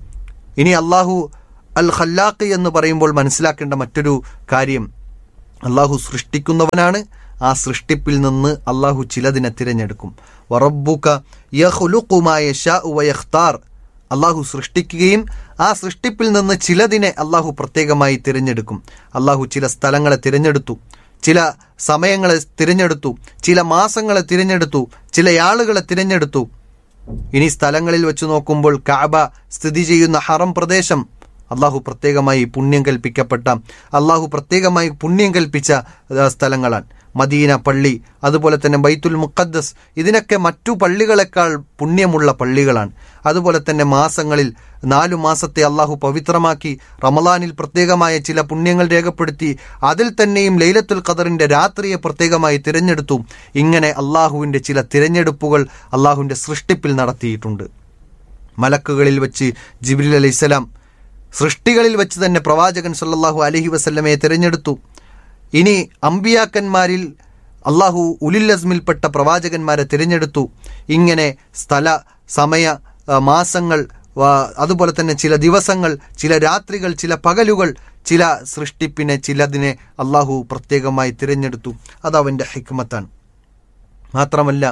ഇനി അള്ളാഹു അൽ ഖല്ലാഖ് എന്ന് പറയുമ്പോൾ മനസ്സിലാക്കേണ്ട മറ്റൊരു കാര്യം അള്ളാഹു സൃഷ്ടിക്കുന്നവനാണ് ആ സൃഷ്ടിപ്പിൽ നിന്ന് അള്ളാഹു ചിലതിനെ തിരഞ്ഞെടുക്കും വറബ്ബുക യഖ്ലുഖു മാ യശാഉ വയഖ്താർ അള്ളാഹു സൃഷ്ടിക്കുകയും ആ സൃഷ്ടിപ്പിൽ നിന്ന് ചിലതിനെ അള്ളാഹു പ്രത്യേകമായി തിരഞ്ഞെടുക്കും അള്ളാഹു ചില സ്ഥലങ്ങളെ തിരഞ്ഞെടുത്തു ചില സമയങ്ങളെ തിരഞ്ഞെടുത്തു ചില മാസങ്ങളെ തിരഞ്ഞെടുത്തു ചില ആളുകളെ തിരഞ്ഞെടുത്തു ഇനി സ്ഥലങ്ങളിൽ വെച്ച് നോക്കുമ്പോൾ കാബ സ്ഥിതി ചെയ്യുന്ന ഹറം പ്രദേശം അള്ളാഹു പ്രത്യേകമായി പുണ്യം കൽപ്പിക്കപ്പെട്ട അള്ളാഹു പ്രത്യേകമായി പുണ്യം കൽപ്പിച്ച ആ, സ്ഥലങ്ങളാണ് മദീന പള്ളി അതുപോലെ തന്നെ ബൈത്തുൽ മുഖദ്ദസ് ഇതിനൊക്കെ മറ്റു പള്ളികളെക്കാൾ പുണ്യമുള്ള പള്ളികളാണ് അതുപോലെ തന്നെ മാസങ്ങളിൽ നാലു മാസത്തെ അള്ളാഹു പവിത്രമാക്കി റമലാനിൽ പ്രത്യേകമായ ചില പുണ്യങ്ങൾ രേഖപ്പെടുത്തി അതിൽ തന്നെയും ലൈലത്തുൽ ഖദറിന്റെ രാത്രിയെ പ്രത്യേകമായി തിരഞ്ഞെടുത്തു ഇങ്ങനെ അള്ളാഹുവിന്റെ ചില തിരഞ്ഞെടുപ്പുകൾ അള്ളാഹുവിന്റെ സൃഷ്ടിപ്പിൽ നടത്തിയിട്ടുണ്ട് മലക്കുകളിൽ വെച്ച് ജിബ്രിൽ അലൈഹിസ്സലാം സൃഷ്ടികളിൽ വെച്ച് തന്നെ പ്രവാചകൻ സല്ലല്ലാഹു അലൈഹി വസല്ലമയെ തിരഞ്ഞെടുത്തു ഇനി അമ്പിയാക്കന്മാരിൽ അള്ളാഹു ഉലിൽ അസ്മിൽപ്പെട്ട പ്രവാചകന്മാരെ തിരഞ്ഞെടുത്തു ഇങ്ങനെ സ്ഥല സമയ ആ, മാസങ്ങൾ ആ, അതുപോലെ തന്നെ ചില ദിവസങ്ങൾ ചില രാത്രികൾ ചില പകലുകൾ ചില സൃഷ്ടിപ്പിനെ ചിലതിനെ അള്ളാഹു പ്രത്യേകമായി തിരഞ്ഞെടുത്തു അത് അവൻ്റെ ഹിക്മത്താണ് മാത്രമല്ല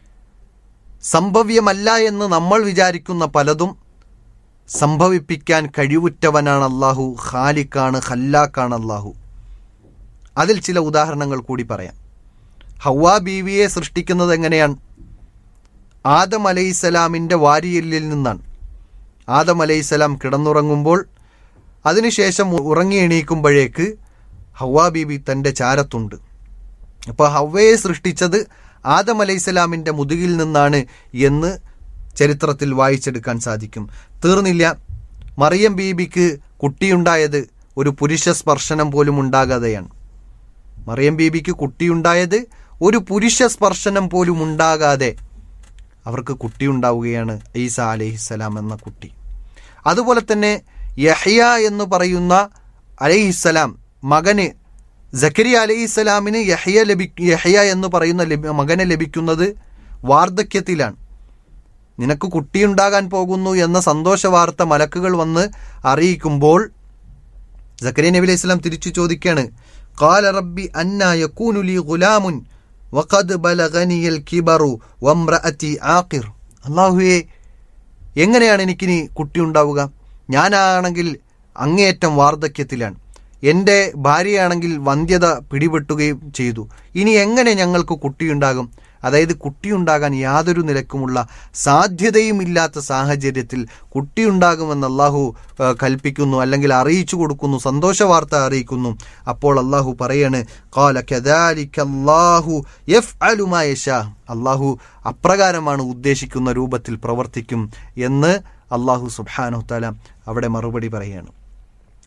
സംഭവ്യമല്ല എന്ന് നമ്മൾ വിചാരിക്കുന്ന പലതും സംഭവിപ്പിക്കാൻ കഴിവുറ്റവനാണ് അള്ളാഹു ഖാലിക്കാണ് ഖല്ലാക്കാണ് അള്ളാഹു അതിൽ ചില ഉദാഹരണങ്ങൾ കൂടി പറയാം ഹവ്വാ ബീവിയെ സൃഷ്ടിക്കുന്നത് എങ്ങനെയാണ് ആദം അലൈസലാമിൻ്റെ വാരിയല്ലിൽ നിന്നാണ് ആദം അലൈസലാം കിടന്നുറങ്ങുമ്പോൾ അതിനുശേഷം ഉറങ്ങി എണീക്കുമ്പോഴേക്ക് ഹവ്വാ ബീബി തൻ്റെ ചാരത്തുണ്ട് അപ്പോൾ ഹവ്വയെ സൃഷ്ടിച്ചത് ആദം അലൈസലാമിൻ്റെ മുതുകിൽ നിന്നാണ് എന്ന് ചരിത്രത്തിൽ വായിച്ചെടുക്കാൻ സാധിക്കും തീർന്നില്ല മറിയം ബീബിക്ക് കുട്ടിയുണ്ടായത് ഒരു പുരുഷ സ്പർശനം പോലും ഉണ്ടാകാതെയാണ് മറിയം ബീബിക്ക് കുട്ടിയുണ്ടായത് ഒരു പുരുഷ സ്പർശനം പോലും ഉണ്ടാകാതെ അവർക്ക് കുട്ടിയുണ്ടാവുകയാണ് ഈസ അലഹിസ്സലാം എന്ന കുട്ടി അതുപോലെ തന്നെ യഹ്യ എന്ന് പറയുന്ന അലഹിസ്സലാം മകന് ജക്കരിയ അലഹിസ്സലാമിന് യഹ്യ ലഭി യഹ്യ എന്ന് പറയുന്ന ലഭി- മകനെ ലഭിക്കുന്നത് വാർദ്ധക്യത്തിലാണ് നിനക്ക് കുട്ടിയുണ്ടാകാൻ പോകുന്നു എന്ന സന്തോഷ വാർത്ത മലക്കുകൾ വന്ന് അറിയിക്കുമ്പോൾ സക്കരിയ നബി അലൈഹി സ്വലാം തിരിച്ചു ചോദിക്കാണ് قال ربي أنا يكون لي غلام وقد بلغني الكبر وامرأتي عاقر അള്ളാഹുവേ എങ്ങനെയാണ് എനിക്കിനി കുട്ടി ഉണ്ടാവുക ഞാനാണെങ്കിൽ അങ്ങേയറ്റം വാർദ്ധക്യത്തിലാണ് എൻ്റെ ഭാര്യയാണെങ്കിൽ വന്ധ്യത പിടിപെട്ടുകയും ചെയ്തു ഇനി എങ്ങനെ ഞങ്ങൾക്ക് കുട്ടിയുണ്ടാകും അതായത് കുട്ടിയുണ്ടാകാൻ യാതൊരു നിലക്കുമുള്ള സാധ്യതയും ഇല്ലാത്ത സാഹചര്യത്തിൽ കുട്ടിയുണ്ടാകുമെന്ന് അള്ളാഹു ആ, കൽപ്പിക്കുന്നു അല്ലെങ്കിൽ അറിയിച്ചു കൊടുക്കുന്നു സന്തോഷ വാർത്ത അറിയിക്കുന്നു അപ്പോൾ അള്ളാഹു പറയാണ് കാല അല്ലാഹു യഫ് അലുമായഷ അള്ളാഹു അപ്രകാരമാണ് ഉദ്ദേശിക്കുന്ന രൂപത്തിൽ പ്രവർത്തിക്കും എന്ന് അള്ളാഹു സുബാനു താല അവിടെ മറുപടി പറയാണ്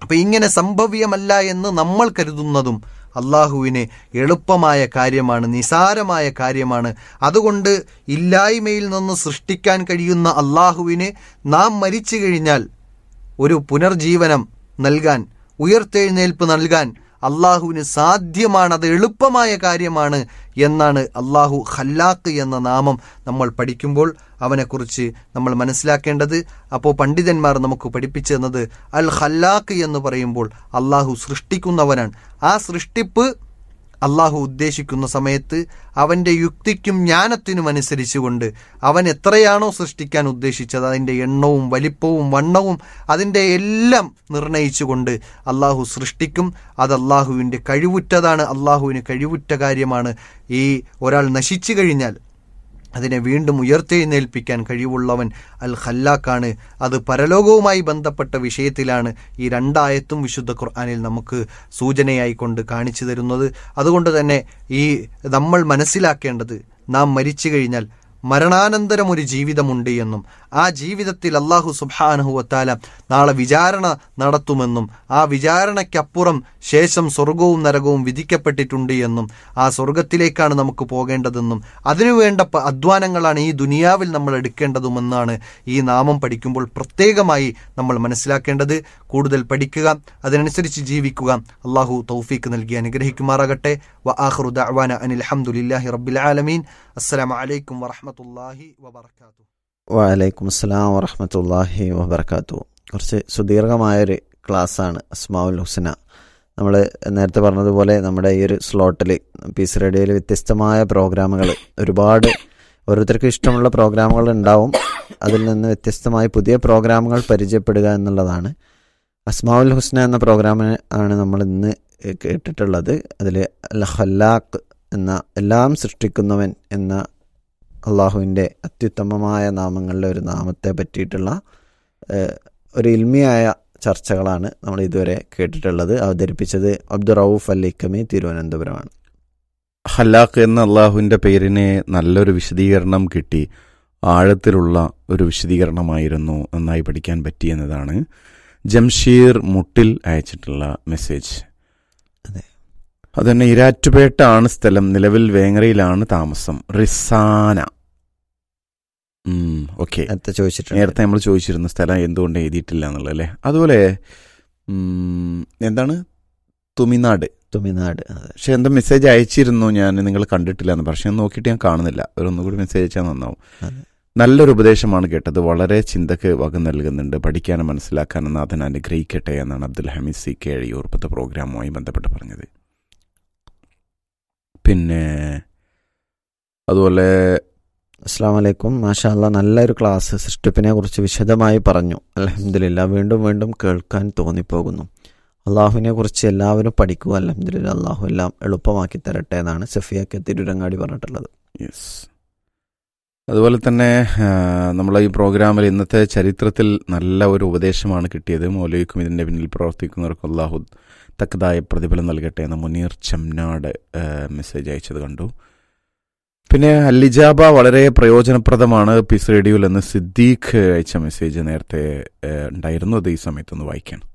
അപ്പം ഇങ്ങനെ സംഭവ്യമല്ല എന്ന് നമ്മൾ കരുതുന്നതും അള്ളാഹുവിന് എളുപ്പമായ കാര്യമാണ് നിസാരമായ കാര്യമാണ് അതുകൊണ്ട് ഇല്ലായ്മയിൽ നിന്ന് സൃഷ്ടിക്കാൻ കഴിയുന്ന അള്ളാഹുവിന് നാം മരിച്ചു കഴിഞ്ഞാൽ ഒരു പുനർജീവനം നൽകാൻ ഉയർത്തെഴുന്നേൽപ്പ് നൽകാൻ അള്ളാഹുവിന് സാധ്യമാണ് അത് എളുപ്പമായ കാര്യമാണ് എന്നാണ് അള്ളാഹു ഖല്ലാക്ക് എന്ന നാമം നമ്മൾ പഠിക്കുമ്പോൾ അവനെക്കുറിച്ച് നമ്മൾ മനസ്സിലാക്കേണ്ടത് അപ്പോൾ പണ്ഡിതന്മാർ നമുക്ക് പഠിപ്പിച്ചു തന്നത് അൽ ഖല്ലാക്ക് എന്ന് പറയുമ്പോൾ അള്ളാഹു സൃഷ്ടിക്കുന്നവനാണ് ആ സൃഷ്ടിപ്പ് അള്ളാഹു ഉദ്ദേശിക്കുന്ന സമയത്ത് അവൻ്റെ യുക്തിക്കും ജ്ഞാനത്തിനും അനുസരിച്ചുകൊണ്ട് അവൻ എത്രയാണോ സൃഷ്ടിക്കാൻ ഉദ്ദേശിച്ചത് അതിൻ്റെ എണ്ണവും വലിപ്പവും വണ്ണവും അതിൻ്റെ എല്ലാം നിർണയിച്ചുകൊണ്ട് അള്ളാഹു സൃഷ്ടിക്കും അത് അള്ളാഹുവിൻ്റെ കഴിവുറ്റതാണ് അള്ളാഹുവിന് കഴിവുറ്റ കാര്യമാണ് ഈ ഒരാൾ നശിച്ചു കഴിഞ്ഞാൽ അതിനെ വീണ്ടും ഉയർത്തെഴുന്നേൽപ്പിക്കാൻ കഴിവുള്ളവൻ അൽ ഖല്ലാക്കാണ് അത് പരലോകവുമായി ബന്ധപ്പെട്ട വിഷയത്തിലാണ് ഈ രണ്ടായത്തും വിശുദ്ധ ഖുർആാനിൽ നമുക്ക് സൂചനയായി കൊണ്ട് കാണിച്ചു തരുന്നത് അതുകൊണ്ട് തന്നെ ഈ നമ്മൾ മനസ്സിലാക്കേണ്ടത് നാം മരിച്ചു കഴിഞ്ഞാൽ മരണാനന്തരം ഒരു ജീവിതമുണ്ട് എന്നും ആ ജീവിതത്തിൽ അള്ളാഹു സുബാനഹുവത്താല നാളെ വിചാരണ നടത്തുമെന്നും ആ വിചാരണയ്ക്കപ്പുറം ശേഷം സ്വർഗവും നരകവും വിധിക്കപ്പെട്ടിട്ടുണ്ട് എന്നും ആ സ്വർഗത്തിലേക്കാണ് നമുക്ക് പോകേണ്ടതെന്നും അതിനുവേണ്ട പ- അധ്വാനങ്ങളാണ് ഈ ദുനിയാവിൽ നമ്മൾ എടുക്കേണ്ടതുമെന്നാണ് ഈ നാമം പഠിക്കുമ്പോൾ പ്രത്യേകമായി നമ്മൾ മനസ്സിലാക്കേണ്ടത് കൂടുതൽ പഠിക്കുക അതിനനുസരിച്ച് ജീവിക്കുക അള്ളാഹു തൗഫീക്ക് നൽകി അനുഗ്രഹിക്കുമാറാകട്ടെ വ ആഖിറു ദഅ്വാന അനിൽ ഹംദുലില്ലാഹി റബ്ബിൽ ആലമീൻ അസ്സലാമു അലൈക്കും വറഹ്മത്തുള്ളാഹി വബറകാതുഹു വലൈക്കും അസ്സലാം വറഹമത്തല്ലാഹി വബർക്കാത്തു കുറച്ച് സുദീർഘമായൊരു ക്ലാസ്സാണ് അസ്മാവുൽ ഹുസന നമ്മൾ നേരത്തെ പറഞ്ഞതുപോലെ നമ്മുടെ ഈ ഒരു സ്ലോട്ടിൽ പീസ് റേഡിയോയിൽ വ്യത്യസ്തമായ പ്രോഗ്രാമുകൾ ഒരുപാട് ഓരോരുത്തർക്കും ഇഷ്ടമുള്ള പ്രോഗ്രാമുകൾ ഉണ്ടാവും അതിൽ നിന്ന് വ്യത്യസ്തമായ പുതിയ പ്രോഗ്രാമുകൾ പരിചയപ്പെടുക എന്നുള്ളതാണ് അസ്മാവുൽ ഹുസ്ന എന്ന പ്രോഗ്രാമിന് ആണ് നമ്മൾ ഇന്ന് കേട്ടിട്ടുള്ളത് അതിൽ അൽ ഹല്ലാഖ് എന്ന എല്ലാം സൃഷ്ടിക്കുന്നവൻ എന്ന അള്ളാഹുവിൻ്റെ അത്യുത്തമമായ നാമങ്ങളിലെ ഒരു നാമത്തെ പറ്റിയിട്ടുള്ള ഏഹ്, ഒരു ഇൽമിയായ ചർച്ചകളാണ് നമ്മൾ ഇതുവരെ കേട്ടിട്ടുള്ളത് അവതരിപ്പിച്ചത് അബ്ദുറൌഫ് അല്ലിക്കമി തിരുവനന്തപുരമാണ് ഹലാഖ് എന്ന അള്ളാഹുവിൻ്റെ പേരിന് നല്ലൊരു വിശദീകരണം കിട്ടി ആഴത്തിലുള്ള ഒരു വിശദീകരണമായിരുന്നു നന്നായി പഠിക്കാൻ പറ്റി എന്നതാണ് ജംഷീർ മുട്ടിൽ അയച്ചിട്ടുള്ള മെസ്സേജ് അതെ. അതന്നെ ഇരാറ്റുപേട്ട ആണ് സ്ഥലം നിലവിൽ വേങ്ങരയിലാണ് താമസം റിസാന ഓക്കെ നേരത്തെ ചോദിച്ചിട്ടുണ്ട് നേരത്തെ നമ്മൾ ചോദിച്ചിരുന്ന സ്ഥലം എന്തുകൊണ്ട് എഴുതിയിട്ടില്ല എന്നുള്ളത് അല്ലേ അതുപോലെ ഉം, എന്താണ് തുമിനാട് തുമിനാട് അതെ പക്ഷെ എന്താ മെസ്സേജ് അയച്ചിരുന്നു ഞാൻ നിങ്ങൾ കണ്ടിട്ടില്ല എന്ന് പക്ഷെ ഞാൻ നോക്കിയിട്ട് ഞാൻ കാണുന്നില്ല ഒരു ഒന്നുകൂടി മെസ്സേജ് അയച്ചാൽ നന്നാവും അതെ. നല്ലൊരു ഉപദേശമാണ് കേട്ടത് വളരെ ചിന്തക്ക് വക നൽകുന്നുണ്ട് പഠിക്കാനും മനസ്സിലാക്കാനും നാഥൻ അനുഗ്രഹിക്കട്ടെ എന്നാണ് അബ്ദുൽ ഹമീദ് സി കെ അഴിയൂർപ്പത്തെ പ്രോഗ്രാമുമായി ബന്ധപ്പെട്ട് പറഞ്ഞത് പിന്നെ അതുപോലെ അസ്സാം വലൈക്കും മാഷാ അല്ലാ നല്ലൊരു ക്ലാസ് സൃഷ്ടിപ്പിനെ കുറിച്ച് വിശദമായി പറഞ്ഞു അലഹമില്ല വീണ്ടും വീണ്ടും കേൾക്കാൻ തോന്നിപ്പോകുന്നു അള്ളാഹുവിനെ കുറിച്ച് എല്ലാവരും പഠിക്കുക അലഹമില്ല അള്ളാഹു എല്ലാം എളുപ്പമാക്കി തരട്ടെ എന്നാണ് സഫിയൊക്കെ തിരുരങ്ങാടി പറഞ്ഞിട്ടുള്ളത് യെസ് അതുപോലെ തന്നെ ആ, നമ്മളെ ഈ പ്രോഗ്രാമിൽ ഇന്നത്തെ ചരിത്രത്തിൽ നല്ല ഒരു ഉപദേശമാണ് കിട്ടിയത് മൗലവിക്കും ഇതിൻ്റെ പിന്നിൽ പ്രവർത്തിക്കുന്നവർക്കും അള്ളാഹു തക്കതായ പ്രതിഫലം നൽകട്ടെ എന്ന് മുനീർ ചെമ്നാട് ആ, മെസ്സേജ് അയച്ചത് കണ്ടു പിന്നെ അല്ലിജാബ വളരെ പ്രയോജനപ്രദമാണ് പീസ് റേഡിയോയിൽ എന്ന് സിദ്ദീഖ് അയച്ച മെസ്സേജ് നേരത്തെ ആ, ഉണ്ടായിരുന്നു അത് ഈ സമയത്തൊന്ന് വായിക്കണം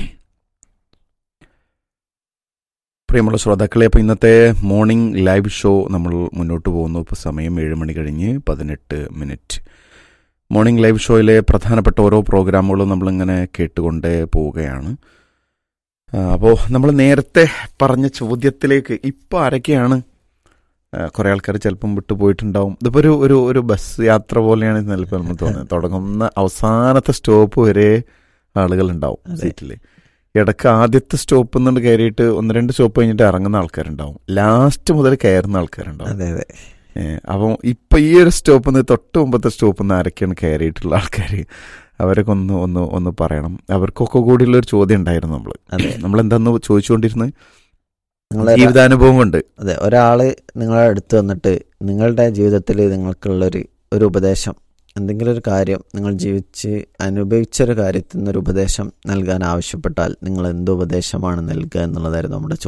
പ്രിയമുള്ള ശ്രോതാക്കളെ അപ്പോൾ ഇന്നത്തെ മോർണിംഗ് ലൈവ് ഷോ നമ്മൾ മുന്നോട്ട് പോകുന്നു ഇപ്പോൾ സമയം ഏഴ് മണി കഴിഞ്ഞ് പതിനെട്ട് മിനിറ്റ് മോർണിംഗ് ലൈവ് ഷോയിലെ പ്രധാനപ്പെട്ട ഓരോ പ്രോഗ്രാമുകളും നമ്മളിങ്ങനെ കേട്ടുകൊണ്ടേ പോവുകയാണ് അപ്പോൾ നമ്മൾ നേരത്തെ പറഞ്ഞ ചോദ്യത്തിലേക്ക് ഇപ്പോൾ ആരൊക്കെയാണ് ആ, കുറേ ആൾക്കാർ ചിലപ്പം വിട്ടുപോയിട്ടുണ്ടാവും ഇതിപ്പോൾ ഒരു ഒരു ഒരു ബസ് യാത്ര പോലെയാണ് ചിലപ്പോൾ നമ്മൾ തോന്നുന്നത് തുടങ്ങുന്ന അവസാനത്തെ സ്റ്റോപ്പ് വരെ ആളുകളുണ്ടാവും അതെ. സീറ്റിൽ ഇടയ്ക്ക് ആദ്യത്തെ സ്റ്റോപ്പ് നിന്നുകൊണ്ട് കയറിയിട്ട് ഒന്ന് രണ്ട് സ്റ്റോപ്പ് കഴിഞ്ഞിട്ട് ഇറങ്ങുന്ന ആൾക്കാരുണ്ടാവും ലാസ്റ്റ് മുതൽ കയറുന്ന ആൾക്കാരുണ്ടാവും അതെ അതെ ഏഹ് അപ്പം ഇപ്പൊ ഈ ഒരു സ്റ്റോപ്പിൽ നിന്ന് തൊട്ട് മുമ്പത്തെ സ്റ്റോപ്പിൽ നിന്ന് ആരൊക്കെയാണ് കയറിയിട്ടുള്ള ആൾക്കാർ അവരൊക്കെ ഒന്ന് ഒന്ന് ഒന്ന് പറയണം അവർക്കൊക്കെ കൂടിയുള്ള ഒരു ചോദ്യം ഉണ്ടായിരുന്നു നമ്മൾ അതെ നമ്മൾ എന്താന്ന് ചോദിച്ചുകൊണ്ടിരുന്നത് നിങ്ങളെ ജീവിതാനുഭവം കൊണ്ട് അതെ ഒരാള് നിങ്ങളെ അടുത്ത് വന്നിട്ട് നിങ്ങളുടെ ജീവിതത്തിൽ നിങ്ങൾക്കുള്ളൊരു ഒരു ഉപദേശം എന്തെങ്കിലും ഒരു കാര്യം നിങ്ങൾ ജീവിച്ച് അനുഭവിച്ചൊരു കാര്യത്തിൽ നിന്നൊരു ഉപദേശം നൽകാൻ ആവശ്യപ്പെട്ടാൽ നിങ്ങൾ എന്ത് ഉപദേശമാണ് നൽകുക എന്നുള്ളതായിരുന്നു നമ്മുടെ ചോദ്യം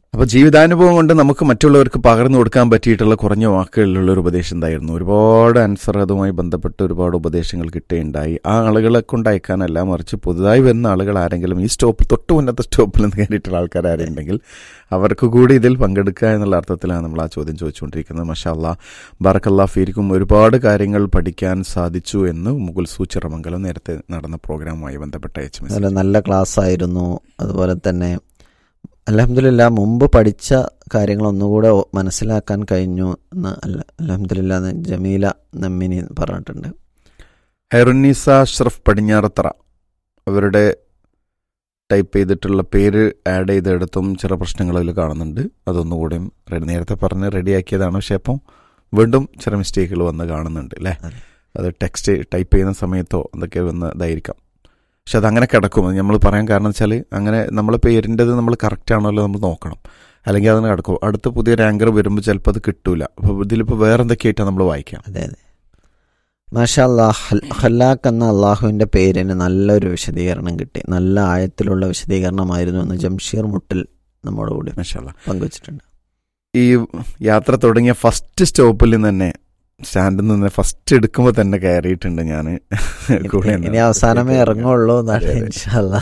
അപ്പോൾ ജീവിതാനുഭവം കൊണ്ട് നമുക്ക് മറ്റുള്ളവർക്ക് പകർന്നു കൊടുക്കാൻ പറ്റിയിട്ടുള്ള കുറഞ്ഞ വാക്കുകളിലുള്ള ഒരു ഉപദേശം എന്തായിരുന്നു ഒരുപാട് ആൻസർ അതുമായി ബന്ധപ്പെട്ട് ഒരുപാട് ഉപദേശങ്ങൾ കിട്ടുകയുണ്ടായി ആ ആളുകളെ കൊണ്ട് അയക്കാനല്ല മറിച്ച് പുതുതായി വരുന്ന ആളുകൾ ആരെങ്കിലും ഈ സ്റ്റോപ്പ് തൊട്ട് മുന്നത്തെ സ്റ്റോപ്പിൽ നിന്ന് കയറിയിട്ടുള്ള ആൾക്കാർ ആരുണ്ടെങ്കിൽ അവർക്ക് കൂടി ഇതിൽ പങ്കെടുക്കുക എന്നുള്ള അർത്ഥത്തിലാണ് നമ്മൾ ആ ചോദ്യം ചോദിച്ചുകൊണ്ടിരിക്കുന്നത് മഷാല്ല ബറക്കല്ലാ ഫീരിക്കും ഒരുപാട് കാര്യങ്ങൾ പഠിക്കാൻ സാധിച്ചു എന്ന് മുകുൽ സൂച്ചിറമംഗലം നേരത്തെ നടന്ന പ്രോഗ്രാമുമായി ബന്ധപ്പെട്ട എച്ച് എം അതുപോലെ നല്ല ക്ലാസ് ആയിരുന്നു അതുപോലെ തന്നെ അലഹമില്ല മുമ്പ് പഠിച്ച കാര്യങ്ങൾ ഒന്നുകൂടെ ഓ- മനസ്സിലാക്കാൻ കഴിഞ്ഞു എന്ന് അല്ല അലഹമില്ല എന്ന് ജമീല നമ്മിനി പറഞ്ഞിട്ടുണ്ട് ഹെറുന്നീസ അഷ്റഫ് പടിഞ്ഞാറത്തറ അവരുടെ ടൈപ്പ് ചെയ്തിട്ടുള്ള പേര് ആഡ് ചെയ്തെടുത്തും ചില പ്രശ്നങ്ങൾ അതിൽ കാണുന്നുണ്ട് അതൊന്നുകൂടിയും റെഡി നേരത്തെ പറഞ്ഞ് റെഡിയാക്കിയതാണ് പക്ഷെ അപ്പം വീണ്ടും ചില മിസ്റ്റേക്കുകൾ വന്ന് കാണുന്നുണ്ട് അല്ലേ അതെ. അത് ടെക്സ്റ്റ് ടൈപ്പ് ചെയ്യുന്ന സമയത്തോ എന്തൊക്കെ വന്ന് ഇതായിരിക്കാം പക്ഷെ അതങ്ങനെ കിടക്കും അത് നമ്മൾ പറയാൻ കാരണം വെച്ചാൽ അങ്ങനെ നമ്മൾ പേരിൻ്റെത് നമ്മൾ കറക്റ്റ് ആണല്ലോ നമ്മൾ നോക്കണം അല്ലെങ്കിൽ അതങ്ങനെ കിടക്കും അടുത്ത പുതിയൊരു ആങ്കർ വരുമ്പോൾ ചിലപ്പോൾ അത് കിട്ടൂല അപ്പോൾ ഇതിലിപ്പോൾ വേറെ എന്തൊക്കെയായിട്ടാണ് നമ്മൾ വായിക്കാം അതെ അതെ മാഷാ അല്ലാഹ് ഹല്ലാഖ് എന്ന അള്ളാഹുവിൻ്റെ പേരിന് നല്ലൊരു വിശദീകരണം കിട്ടി നല്ല ആഴത്തിലുള്ള വിശദീകരണമായിരുന്നു എന്ന് ജംഷീർ മുട്ടിൽ നമ്മോട് കൂടി മഷാല്ല പങ്കുവച്ചിട്ടുണ്ട് ഈ യാത്ര തുടങ്ങിയ ഫസ്റ്റ് സ്റ്റോപ്പിൽ നിന്ന് തന്നെ സ്റ്റാൻഡിൽ നിന്ന് ഫസ്റ്റ് എടുക്കുമ്പോൾ തന്നെ കയറിയിട്ടുണ്ട് ഞാൻ കൂടെ ഇനി അവസാനമേ ഇറങ്ങുള്ളൂ എന്നാണ് അതെ, അതെ. ഇൻഷാല്ലാ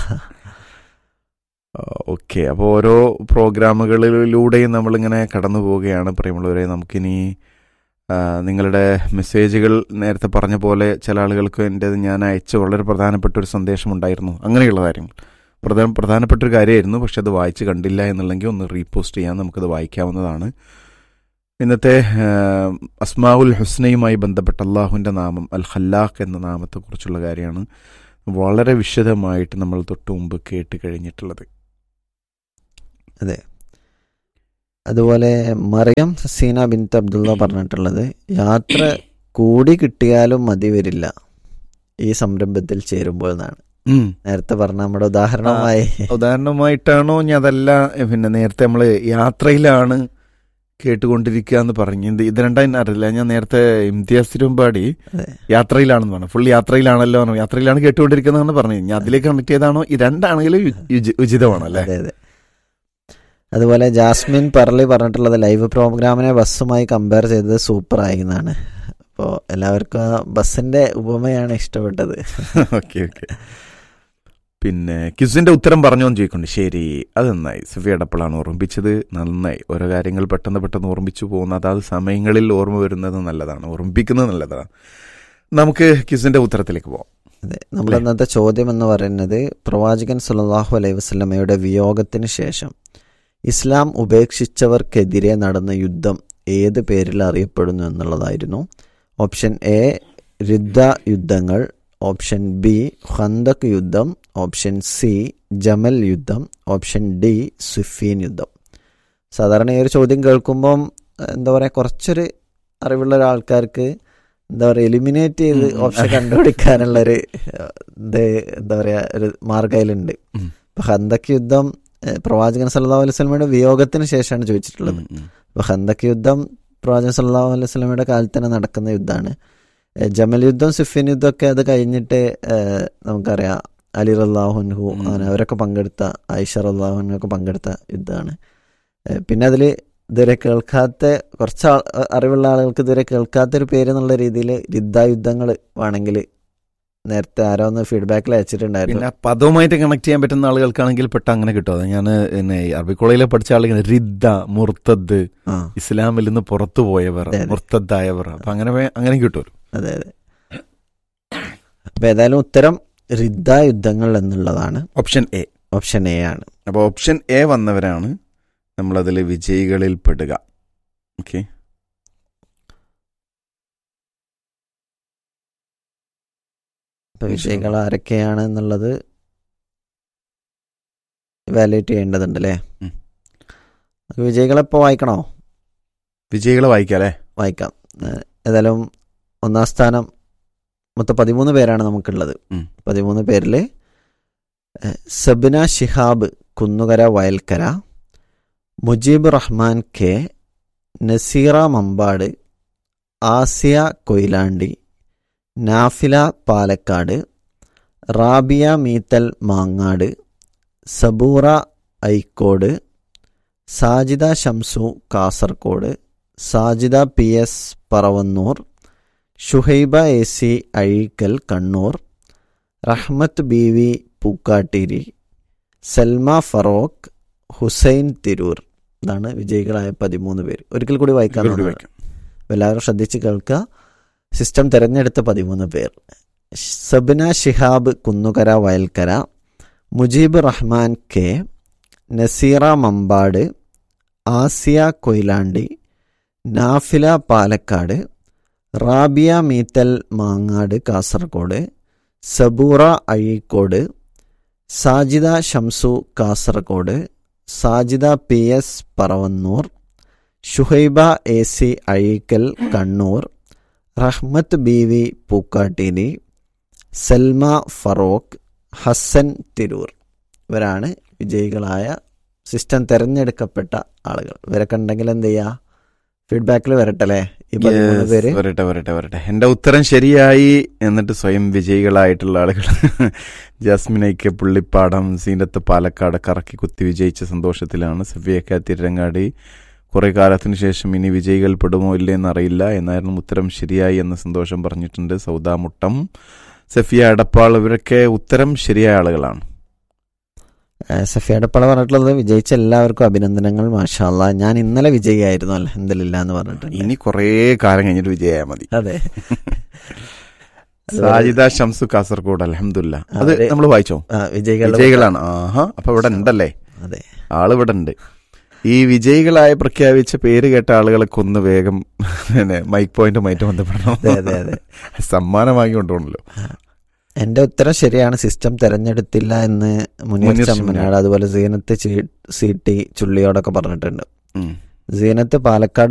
ഓക്കെ അപ്പോൾ ഓരോ പ്രോഗ്രാമുകളിലൂടെയും നമ്മളിങ്ങനെ കടന്നു പോവുകയാണ് പ്രിയമുള്ളവരെ നമുക്കിനി ആ, നിങ്ങളുടെ മെസ്സേജുകൾ നേരത്തെ പറഞ്ഞ പോലെ ചില ആളുകൾക്ക് എൻ്റെ ഞാൻ അയച്ച വളരെ പ്രധാനപ്പെട്ട ഒരു സന്ദേശമുണ്ടായിരുന്നു അങ്ങനെയുള്ള കാര്യങ്ങൾ പ്രധാന പ്രധാനപ്പെട്ട ഒരു കാര്യമായിരുന്നു പക്ഷെ അത് വായിച്ച് കണ്ടില്ല എന്നുണ്ടെങ്കിൽ ഒന്ന് റീപോസ്റ്റ് ചെയ്യാൻ നമുക്കത് വായിക്കാവുന്നതാണ് ഇന്നത്തെ ആ, അസ്മാഉൽ ഹുസ്നയുമായി ബന്ധപ്പെട്ട അള്ളാഹുവിൻ്റെ നാമം അൽ ഖല്ലാഖ് എന്ന നാമത്തെക്കുറിച്ചുള്ള കാര്യമാണ് വളരെ വിശദമായിട്ട് നമ്മൾ തൊട്ട് മുമ്പ് കേട്ട് കഴിഞ്ഞിട്ടുള്ളത് അതെ അതുപോലെ മറിയം സീന ബിൻത്ത് അബ്ദുള്ള പറഞ്ഞിട്ടുള്ളത് യാത്ര കൂടി കിട്ടിയാലും മതി വരില്ല ഈ സംരംഭത്തിൽ ചേരുമ്പോൾ എന്നാണ് ഉം. നേരത്തെ പറഞ്ഞ നമ്മുടെ ഉദാഹരണമായി ഉദാഹരണമായിട്ടാണോ ഇനി അതല്ല എ, പിന്നെ നേരത്തെ നമ്മൾ യാത്രയിലാണ് കേട്ടുകൊണ്ടിരിക്കുക എന്ന് പറഞ്ഞു ഇത് ഇത് രണ്ടായും അറിയില്ല ഞാൻ നേരത്തെ ഇംതിയാസ് തിരുമ്പാടി അതെ. യാത്രയിലാണെന്ന് പറഞ്ഞു ഫുൾ യാത്രയിലാണല്ലോ എന്ന് പറഞ്ഞു. യാത്രയിലാണ് കേട്ടുകൊണ്ടിരിക്കുന്നതെന്ന് പറഞ്ഞു ഞാൻ അതിലേക്ക് കണക്ട് ചെയ്താണോ ഈ രണ്ടാണെങ്കിലും യു- യുജി- ഉചിതമാണോ അല്ലേ അതെ അതെ അതുപോലെ ജാസ്മിൻ പറളി പറഞ്ഞിട്ടുള്ളത് ലൈവ് പ്രോഗ്രാമിനെ ബസ്സുമായി കമ്പയർ ചെയ്തത് സൂപ്പർ ആയി എന്നാണ് അപ്പോൾ എല്ലാവർക്കും ആ ബസ്സിന്റെ ഉപമയാണ് ഇഷ്ടപ്പെട്ടത് ഓക്കെ ഓക്കെ പിന്നെ ക്യുസിന്റെ ഉത്തരം പറഞ്ഞോ എന്ന് ചോദിക്കുന്നുണ്ട് ശരി അത് നന്നായി സഫി അടപ്പളാണ് ഓർമ്മിപ്പിച്ചത് നന്നായി ഓരോ കാര്യങ്ങൾ പെട്ടെന്ന് പെട്ടെന്ന് ഓർമ്മിച്ചു പോകുന്ന അതാത് സമയങ്ങളിൽ ഓർമ്മ വരുന്നത് നല്ലതാണ് ഓർമ്മിപ്പിക്കുന്നത് നല്ലതാണ് നമുക്ക് ക്യുസിന്റെ ഉത്തരത്തിലേക്ക് പോവാം അതെ നമ്മൾ ഇന്നത്തെ ചോദ്യം എന്ന് പറയുന്നത് പ്രവാചകൻ സല്ലല്ലാഹു അലൈഹി വസല്ലമയുടെ വിയോഗത്തിന് ശേഷം ഇസ്ലാം ഉപേക്ഷിച്ചവർക്കെതിരെ നടന്ന യുദ്ധം ഏത് പേരിൽ അറിയപ്പെടുന്നു എന്നുള്ളതായിരുന്നു ഓപ്ഷൻ എ രുദ്ധ യുദ്ധങ്ങൾ ഓപ്ഷൻ ബി ഖന്തക് യുദ്ധം ഓപ്ഷൻ സി ജമൽ യുദ്ധം ഓപ്ഷൻ ഡി സുഫീൻ യുദ്ധം സാധാരണ ഈ ഒരു ചോദ്യം കേൾക്കുമ്പം എന്താ പറയുക കുറച്ചൊരു അറിവുള്ള ഒരാൾക്കാർക്ക് എന്താ പറയുക എലിമിനേറ്റ് ചെയ്ത് ഉം, ഉം. ഓപ്ഷൻ കണ്ടുപിടിക്കാനുള്ളൊരു ഏഹ്, ഇത് എന്താ പറയുക ഒരു മാർഗ്ഗം അതിലുണ്ട് ഉം. ഇപ്പൊ ഹന്തക് യുദ്ധം ഏഹ്, പ്രവാചകൻ സല്ലല്ലാഹു അലൈഹി വസല്ലമയുടെ വിയോഗത്തിന് ശേഷമാണ് ചോദിച്ചിട്ടുള്ളത് ഉം, ഉം. ഇപ്പൊ ഹന്തക് യുദ്ധം പ്രവാചകൻ സല്ലല്ലാഹു അലൈഹി വസല്ലമയുടെ കാലത്ത് തന്നെ നടക്കുന്ന യുദ്ധമാണ് ഏഹ്, ജമൽ യുദ്ധം സുഫിൻ യുദ്ധം ഒക്കെ അത് കഴിഞ്ഞിട്ട് ഏഹ്, നമുക്കറിയാം അലി റല്ലാഹുൻഹു ഉം. അങ്ങനെ അവരൊക്കെ പങ്കെടുത്ത ഐഷ റല്ലാഹുൻഹു ഒക്കെ പങ്കെടുത്ത യുദ്ധമാണ് ഏഹ്, പിന്നെ അതിൽ ഇതുവരെ കേൾക്കാത്ത കുറച്ച് ആൾ അറിവുള്ള ആളുകൾക്ക് ഇതുവരെ കേൾക്കാത്തൊരു പേര് എന്നുള്ള രീതിയിൽ യുദ്ധ യുദ്ധങ്ങൾ വേണമെങ്കിൽ നേരത്തെ ആരോ ഒന്ന് ഫീഡ്ബാക്കിൽ അയച്ചിട്ടുണ്ടായിരുന്നു പിന്നെ പദവുമായിട്ട് കണക്ട് ചെയ്യാൻ പറ്റുന്ന ആളുകൾക്കാണെങ്കിൽ പെട്ട അങ്ങനെ കിട്ടും അത് ഞാൻ പിന്നെ അറബി കോളേജിൽ പഠിച്ച ആളുകൾ റിദ്ദ മുർത്തദ് ആ ഇസ്ലാമിൽ നിന്ന് പുറത്തു പോയവർ അതെ, അതെ. മുർത്തദ്ദായവർ അപ്പൊ അങ്ങനെ വേ- അങ്ങനെ കിട്ടുമല്ലോ അതെ അതെ അപ്പൊ ഏതായാലും ഉത്തരം റിദ്ദ യുദ്ധങ്ങൾ എന്നുള്ളതാണ് ഓപ്ഷൻ എ ഓപ്ഷൻ എ ആണ് അപ്പോൾ ഓപ്ഷൻ എ വന്നവരാണ് നമ്മളതിൽ വിജയികളിൽ പെടുക ഓക്കെ അപ്പൊ വിജയികൾ ആരൊക്കെയാണ് എന്നുള്ളത് വാലേറ്റ് ചെയ്യേണ്ടതുണ്ട് അല്ലേ ഉം. നമുക്ക് വിജയികളെ ഇപ്പോൾ വായിക്കണോ വിജയികളെ വായിക്കാം അല്ലേ വായിക്കാം ഏഹ് ഏതായാലും ഒന്നാം സ്ഥാനം മൊത്തം പതിമൂന്ന് പേരാണ് നമുക്കുള്ളത് ഉം. പതിമൂന്ന് പേരിൽ Sabina Shihab Kunnukara Vayalkkara Mujeeb Rahman K Naseera Mambad Asiya Koyilandy Nafila Palakkad Rabiya Meethal Mangad Saboora Aikode Sajida Shamsu Kasaragod Sajida P S Paravannur Shuhaiba A C Azhikkal Kannur Rahmath B V Pookkattiri Salma Feroke Hussain Tirur ഇതാണ് വിജയികളായ പതിമൂന്ന് പേര് ഒരിക്കൽ കൂടി വായിക്കാൻ ഇവരോട് തോന്നുന്നു. വയ്ക്കാം. എല്ലാവരും ശ്രദ്ധിച്ച് കേൾക്കുക സിസ്റ്റം തിരഞ്ഞെടുത്ത പതിമൂന്ന് പേർ Sabna Shihab Kunnukara Vayalkkara Mujeeb Rahman K Naseera Mambad Asiya Koyilandy Nafila Palakkad Rabiya Meethal Mangad Kasaragod Saboora Azhikode Sajida Shamsu Kasaragod Sajida P S Paravannur Shuhaiba A C Azhikkal Kannur Rahmath B V Pookkattini Salma Feroke Hasan Tirur ഇവരാണ് വിജയികളായ സിസ്റ്റം തിരഞ്ഞെടുക്കപ്പെട്ട ആളുകൾ ഇവരൊക്കെ ഉണ്ടെങ്കിൽ എന്ത് ചെയ്യുക ഫീഡ്ബാക്കിൽ വരട്ടല്ലേ ഈ പതിമൂന്ന് Yes, പേര് വരട്ടെ വരട്ടെ വരട്ടെ എന്റെ ഉത്തരം ശരിയായി എന്നിട്ട് സ്വയം വിജയികളായിട്ടുള്ള ആളുകൾ ജാസ്മിനയ്ക്ക് പുള്ളിപ്പാടം സീനത്ത് പാലക്കാട് കറക്കി കുത്തി വിജയിച്ച സന്തോഷത്തിലാണ് സഫിയക്ക തിരങ്ങാടി കുറെ കാലത്തിന് ശേഷം ഇനി വിജയികൾ പെടുമോ ഇല്ലേ എന്നറിയില്ല എന്നായിരുന്നു ഉത്തരം ശരിയായി എന്ന് സന്തോഷം പറഞ്ഞിട്ടുണ്ട് സൗദാ മുട്ടം സഫിയ അടപ്പാൾ ഇവരൊക്കെ ഉത്തരം ശരിയായ ആളുകളാണ് സഫിയുടെ പള പറഞ്ഞിട്ടുള്ളത് വിജയിച്ച എല്ലാവർക്കും അഭിനന്ദനങ്ങൾ മാഷാല്ല ഞാൻ ഇന്നലെ വിജയിയായിരുന്നു അലഹദില്ല എന്ന് പറഞ്ഞിട്ടുണ്ട് ഇനി കുറേ കാലം കഴിഞ്ഞിട്ട് വിജയായാൽ മതി അതെ സാജിദ ഷംസു കാസർഗോഡ് അലഹമില്ല അത് അവര് നമ്മൾ വായിച്ചോ ആ, വിജയികളുടെ വിജയികളാണ് ആഹാ അപ്പൊ ഇവിടെ ഉണ്ടല്ലേ അതെ ആള് ഇവിടെ ഉണ്ട് ഈ വിജയികളായി പ്രഖ്യാപിച്ച പേര് കേട്ട ആളുകളൊക്കെ ഒന്ന് വേഗം പിന്നെ മൈക്ക് പോയിന്റുമായിട്ട് ബന്ധപ്പെടണം അതെ അതെ അതെ സമ്മാനം വാങ്ങി കൊണ്ടുപോകണല്ലോ എന്റെ ഉത്തരം ശരിയാണ് സിസ്റ്റം തെരഞ്ഞെടുത്തില്ല എന്ന് മുനീർ മുനീർ ചമ്മനാട് അതുപോലെ സീനത്ത് ചീ- സീട്ടി ചുള്ളിയോടൊക്കെ പറഞ്ഞിട്ടുണ്ട് ഉം. സീനത്ത് പാലക്കാട്